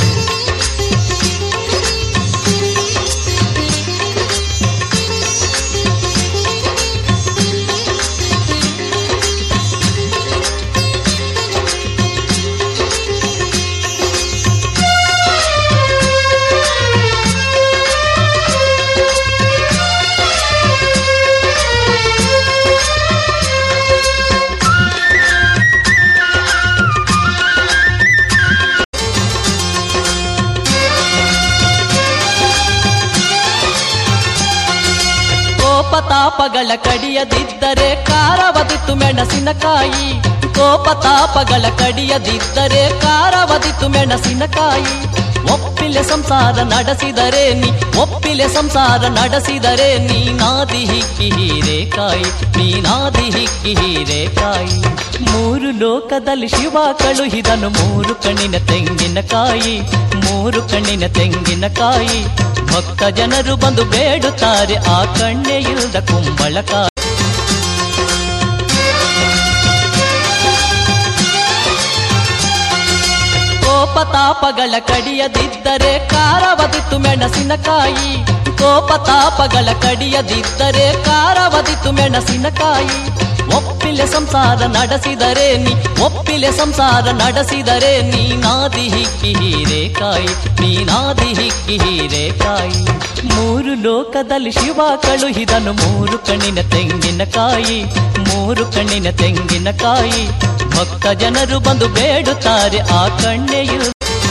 ಕೋಪತಾಪಗಳ ಕಡಿಯದಿದ್ದರೆ ಕಾರವದಿತ್ತು ಮೆಣಸಿನಕಾಯಿ ಕೋಪತಾಪಗಳ ಕಡಿಯದಿದ್ದರೆ ಕಾರವದಿತ್ತು ಮೆಣಸಿನಕಾಯಿ ಒಪ್ಪಿಲೆ ಸಂಸಾರ ನಡೆಸಿದರೆ ನೀ ಒಪ್ಪಿಲೆ ಸಂಸಾರ ನಡೆಸಿದರೆ ನೀನಾದಿ ಹಿಕ್ಕಿ ಹೀರೆಕಾಯಿ ನೀನಾದಿ ಹಿಕ್ಕಿ ಹೀರೆಕಾಯಿ ಮೂರು ಲೋಕದಲ್ಲಿ ಶಿವ ಕಳುಹಿದನು ಮೂರು ಕಣ್ಣಿನ ತೆಂಗಿನಕಾಯಿ ಮೂರು ಕಣ್ಣಿನ ತೆಂಗಿನಕಾಯಿ ಭಕ್ತ ಜನರು ಬಂದು ಬೇಡುತ್ತಾರೆ ಆ ಕಣ್ಣೆ ಇಲ್ದ ಕುಂಬಳಕಾಯಿ ಕೋಪ ತಾಪಗಳ ಕಡಿಯದಿದ್ದರೆ ಕಾರವದಿತ್ತು ಮೆಣಸಿನಕಾಯಿ ಕೋಪ ತಾಪಗಳ ಕಡಿಯದಿದ್ದರೆ ಕಾರವದಿತ್ತು ಮೆಣಸಿನಕಾಯಿ ಒಪ್ಪಿಲೆ ಸಂಸಾರ ನಡೆಸಿದರೆ ನೀ ಒಪ್ಪಿಲೆ ಸಂಸಾರ ನಡೆಸಿದರೆ ನೀನಾದಿ ಹಿಕ್ಕಿ ಹೀರೆಕಾಯಿ ನೀನಾದಿ ಹಿಕ್ಕಿ ಹೀರೆಕಾಯಿ ಮೂರು ಲೋಕದಲ್ಲಿ ಶಿವ ಕಳುಹಿದನು ಮೂರು ಕಣ್ಣಿನ ತೆಂಗಿನಕಾಯಿ ಮೂರು ಕಣ್ಣಿನ ತೆಂಗಿನಕಾಯಿ ಭಕ್ತ ಜನರು ಬಂದು ಬೇಡುತ್ತಾರೆ ಆ ಕಣ್ಣೆಯು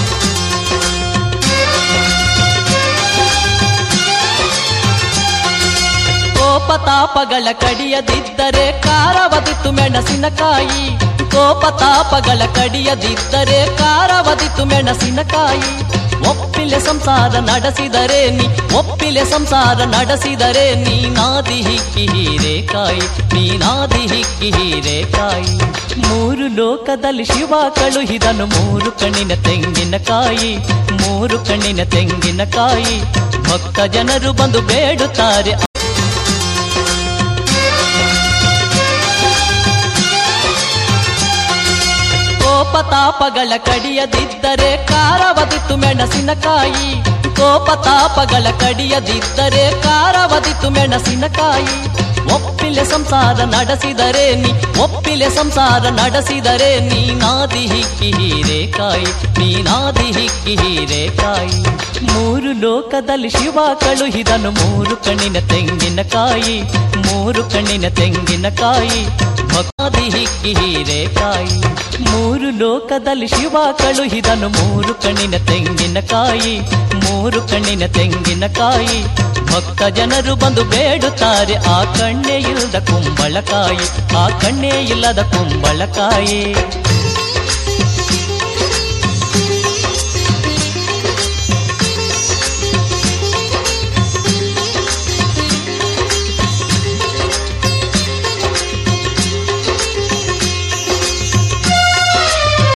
ಕೋಪ ತಾಪಗಳ ಕಡಿಯದಿದ್ದರೆ ಕಾರವದಿತ್ತು ಮೆಣಸಿನಕಾಯಿ ಕೋಪ ತಾಪಗಳ ಕಡಿಯದಿದ್ದರೆ ಕಾರವದಿತ್ತು ಮೆಣಸಿನಕಾಯಿ ಒಪ್ಪಿಲೆ ಸಂಸಾರ ನಡೆಸಿದರೆ ನೀ ಒಪ್ಪಿಲೆ ಸಂಸಾರ ನಡೆಸಿದರೆ ನೀನಾದಿ ಹಿಕ್ಕಿ ಹೀರೆಕಾಯಿ ನೀನಾದಿ ಹಿಕ್ಕಿ ಹೀರೆಕಾಯಿ ಮೂರು ಲೋಕದಲ್ಲಿ ಶಿವ ಕಳುಹಿದನು ಮೂರು ಕಣ್ಣಿನ ತೆಂಗಿನಕಾಯಿ ಮೂರು ಕಣ್ಣಿನ ತೆಂಗಿನಕಾಯಿ ಭಕ್ತ ಜನರು ಬಂದು ಬೇಡುತ್ತಾರೆ ಕೋಪ ತಾಪಗಳ ಕಡಿಯದಿದ್ದರೆ ಕಾರವದಿತ್ತು ಮೆಣಸಿನಕಾಯಿ ಕೋಪ ತಾಪಗಳ ಕಡಿಯದಿದ್ದರೆ ಕಾರವದಿತ್ತು ಮೆಣಸಿನಕಾಯಿ ಒಪ್ಪಿಲೆ ಸಂಸಾರ ನಡೆಸಿದರೆ ನೀ ಒಪ್ಪಿಲೆ ಸಂಸಾರ ನಡೆಸಿದರೆ ನೀನಾದಿ ಹಿಕ್ಕಿ ಹೀರೆಕಾಯಿ ನೀನಾದಿ ಹಿಕ್ಕಿ ಹೀರೆಕಾಯಿ ಮೂರು ಲೋಕದಲ್ಲಿ ಶಿವ ಕಳುಹಿದನು ಮೂರು ಕಣ್ಣಿನ ತೆಂಗಿನಕಾಯಿ ಮೂರು ಕಣ್ಣಿನ ತೆಂಗಿನಕಾಯಿ ಭಕ್ತಾದಿ ಹಿಕ್ಕಿ ಹೀರೆಕಾಯಿ ಮೂರು ಲೋಕದಲ್ಲಿ ಶಿವ ಕಳುಹಿದನು ಮೂರು ಕಣ್ಣಿನ ತೆಂಗಿನಕಾಯಿ ಮೂರು ಕಣ್ಣಿನ ತೆಂಗಿನಕಾಯಿ ಭಕ್ತ ಜನರು ಬಂದು ಬೇಡುತ್ತಾರೆ ಆ ಕಣ್ಣೆ ಇಲ್ಲದ ಕುಂಬಳಕಾಯಿ ಆ ಕಣ್ಣೆ ಇಲ್ಲದ ಕುಂಬಳಕಾಯಿ